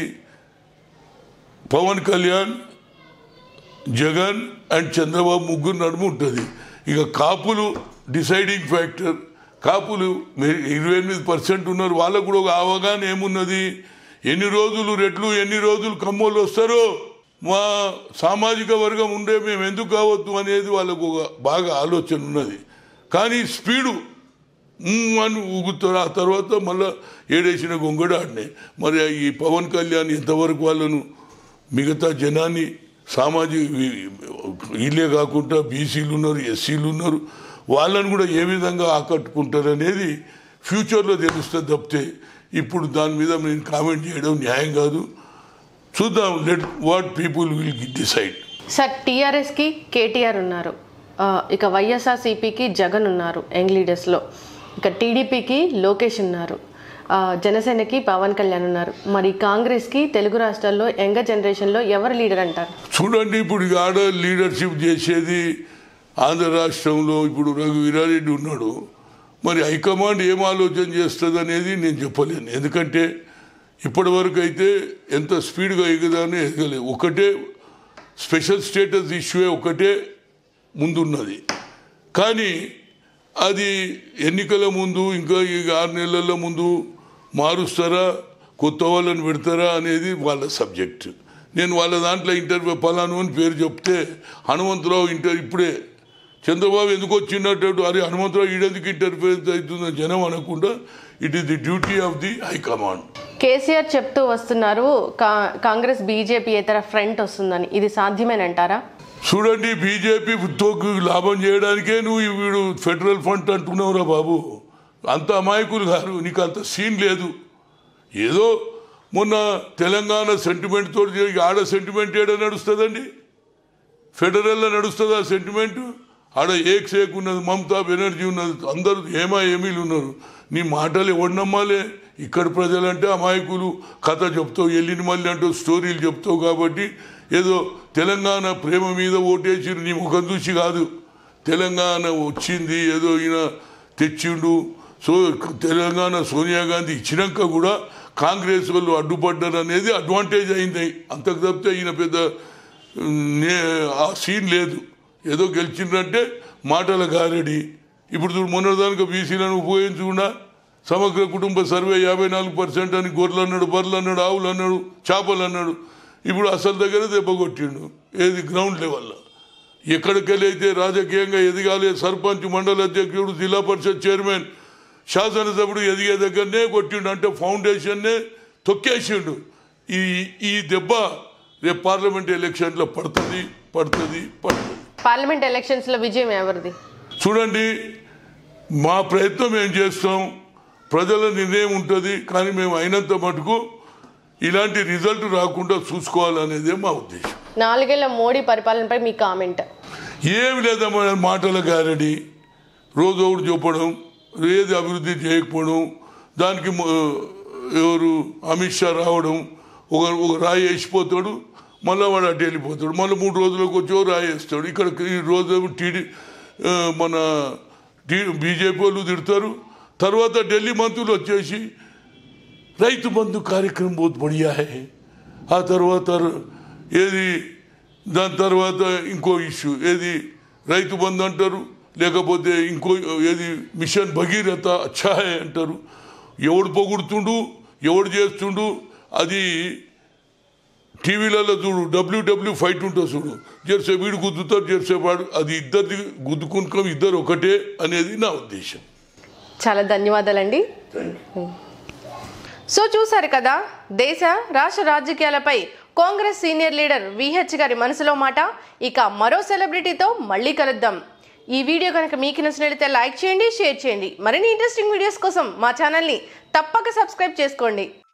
పవన్ కళ్యాణ్ జగన్ అండ్ చంద్రబాబు ముగ్గురు నడుము ఉంటుంది ఇక కాపులు డిసైడింగ్ ఫ్యాక్టర్ కాపులు మీ- ఇరవై ఎనిమిది పర్సెంట్ ఉన్నారు వాళ్ళకు కూడా ఒక అవగాహన ఏమున్నది ఎన్ని రోజులు రెట్లు ఎన్ని రోజులు కమ్మోళ్ళు వస్తారో మా సామాజిక వర్గం ఉండే మేము ఎందుకు కావద్దు అనేది వాళ్ళకు ఒక బాగా ఆలోచన ఉన్నది కానీ స్పీడు ఉమ్ అని ఊగుతారు ఆ తర్వాత మళ్ళా ఏడేసిన గొంగడు ఆడినాయి మరి ఈ పవన్ కళ్యాణ్ ఎంతవరకు వాళ్ళను మిగతా జనాన్ని సామాజిక వీళ్ళే కాకుండా బీసీలు ఉన్నారు ఎస్సీలు ఉన్నారు వాళ్ళని కూడా ఏ విధంగా ఆకట్టుకుంటారు అనేది ఫ్యూచర్లో తెలుస్తుంది తప్పితే ఇప్పుడు దాని మీద నేను కామెంట్ చేయడం న్యాయం కాదు చూద్దాం let what people will decide sir టీఆర్ఎస్కి కేటీఆర్ ఉన్నారు ఆ, ఇక వైఎస్ఆర్సీపీకి జగన్ ఉన్నారు యంగ్ లీడర్స్లో ఇక టీడీపీకి లోకేష్ ఉన్నారు ఆ, జనసేనకి పవన్ కళ్యాణ్ ఉన్నారు మరి కాంగ్రెస్కి తెలుగు రాష్ట్రాల్లో యంగర్ జనరేషన్లో ఎవరు లీడర్ అంటారు చూడండి ఇప్పుడు ఈ ఆడ లీడర్షిప్ చేసేది ఆంధ్ర రాష్ట్రంలో ఇప్పుడు రఘు వీరారెడ్డి ఉన్నాడు మరి హైకమాండ్ ఏం ఆలోచన చేస్తుంది అనేది నేను చెప్పలేను ఎందుకంటే ఇప్పటి వరకు అయితే ఎంత స్పీడ్గా ఎగదానో ఎదగలేదు ఒకటే స్పెషల్ స్టేటస్ ఇష్యూ ఒకటే ముందున్నది కానీ అది ఎన్నికల ముందు ఇంకా ఈ ఆరు నెలల ముందు మారుస్తారా కొత్త వాళ్ళని పెడతారా అనేది వాళ్ళ సబ్జెక్ట్ నేను వాళ్ళ దాంట్లో ఇంటర్వ్యూ పలాను అని పేరు చెప్తే హనుమంతరావు ఇంటర్ ఇప్పుడే చంద్రబాబు ఎందుకు వచ్చినట్టు అరే హనుమంతరావు ఈడెందుకు ఇంటర్ఫియర్ అవుతుందని జనం అనకుండా it is the duty of the high command KCR చెప్తూ వస్తున్నారు కా- కాంగ్రెస్ బీజేపీ ఇతర ఫ్రంట్ వస్తుందని ఇది సాధ్యమేనంటారా చూడండి బీజేపీ తోకు లాభం చేయడానికే నువ్వు ఈ వీడు ఫెడరల్ ఫండ్ అంటున్నావురా బాబు అంత అమాయకులు గారు నీకు అంత సీన్ లేదు ఏదో మొన్న తెలంగాణ సెంటిమెంట్ తోటి ఆడ సెంటిమెంట్ ఏడ నడుస్తుందండి ఫెడరల్లో నడుస్తుంది ఆ సెంటిమెంట్ ఆడ ఏక్ సేక్ ఉన్నది మమతా బెనర్జీ ఉన్నది అందరూ ఏమా ఏమీలు ఉన్నారు నీ మాటలు ఎవడు నమ్మాలే ఇక్కడ ప్రజలంటే అమాయకులు కథ చెప్తావు వెళ్ళిన మళ్ళీ అంటూ స్టోరీలు చెప్తావు కాబట్టి ఏదో తెలంగాణ ప్రేమ మీద ఓటేసి నీ ముఖం చూసి కాదు తెలంగాణ వచ్చింది ఏదో ఈయన తెచ్చిండు సో తెలంగాణ సోనియా గాంధీ ఇచ్చినాక కూడా కాంగ్రెస్ వాళ్ళు అడ్డుపడ్డారు అనేది అడ్వాంటేజ్ అయింది అంతకు తప్పితే ఈయన పెద్ద నే- ఆ సీన్ లేదు ఏదో గెలిచిందంటే మాటల గారడి ఇప్పుడు చూడు మొన్నదానికి బీసీలను ఉపయోగించకుండా సమగ్ర కుటుంబ సర్వే యాభై నాలుగు పర్సెంట్ అని గొర్రెలు అన్నాడు బర్రెలు అన్నాడు ఆవులు అన్నాడు చేపలు అన్నాడు ఇప్పుడు అసలు దగ్గర దెబ్బ కొట్టిండు ఏది గ్రౌండ్ లెవెల్లో ఎక్కడికెళ్ళి అయితే రాజకీయంగా ఎదగాలి సర్పంచ్ మండల అధ్యక్షుడు జిల్లా పరిషత్ చైర్మన్ శాసనసభ్యుడు ఎదిగే దగ్గరనే కొట్టిండు అంటే ఫౌండేషన్నే తొక్కేసిండు ఈ ఈ దెబ్బ రేపు పార్లమెంట్ ఎలక్షన్లో పడుతుంది పడుతుంది పడుతుంది పార్లమెంట్ ఎలక్షన్స్లో విజయం ఎవరిది చూడండి మా ప్రయత్నం ఏం చేస్తాం ప్రజల నిర్ణయం ఉంటుంది కానీ మేము అయినంత మటుకు ఇలాంటి రిజల్ట్ రాకుండా చూసుకోవాలనేదే మా ఉద్దేశం నాలుగేళ్ల మోడీ పరిపాలనపై మీ కామెంట్ ఏమి లేదమ్మా మాటల గారడి రోజు ఒకటి చెప్పడం ఏది అభివృద్ధి చేయకపోవడం దానికి మ- ఎవరు అమిత్ షా రావడం ఒక ఒక రాయి వేసిపోతాడు మళ్ళీ వాడు అటు వెళ్ళిపోతాడు మళ్ళీ మూడు రోజులకు వచ్చి ఓ రాయి వేస్తాడు ఇక్కడ ఈ రోజు టీడీ ఆ, మన టీ బీజేపీ వాళ్ళు తిడతారు తర్వాత ఢిల్లీ మంత్రులు వచ్చేసి రైతు బంధు కార్యక్రమం బహుత్ బడియా హై ఆ తర్వాత ఏది దాని తర్వాత ఇంకో ఇష్యూ ఏది రైతు బంధు అంటారు లేకపోతే ఇంకో ఏది మిషన్ భగీరథ అచ్చా హై అంటారు ఎవడు పొగుడుతుండు ఎవడు చేస్తుండు అది టీవీలలో చూడు డబ్ల్యూడబ్ల్యూ ఫైట్ ఉంటుంది చూడు జెర్సేపు వీడు గుద్దుతారు జెర్సేపు వాడు అది ఇద్దరిది గుద్దుకునుకం ఇద్దరు ఒకటే అనేది నా ఉద్దేశం చాలా ధన్యవాదాలండి సో చూసారు కదా దేశ రాష్ట్ర రాజకీయాలపై కాంగ్రెస్ సీనియర్ లీడర్ విహెచ్ గారి మనసులో మాట ఇక మరో సెలబ్రిటీతో మళ్ళీ కలుద్దాం ఈ వీడియో కనుక మీకు నచ్చినట్లయితే లైక్ చేయండి షేర్ చేయండి మరిన్ని ఇంట్రెస్టింగ్ వీడియోస్ కోసం మా ఛానల్ని తప్పక సబ్స్క్రైబ్ చేసుకోండి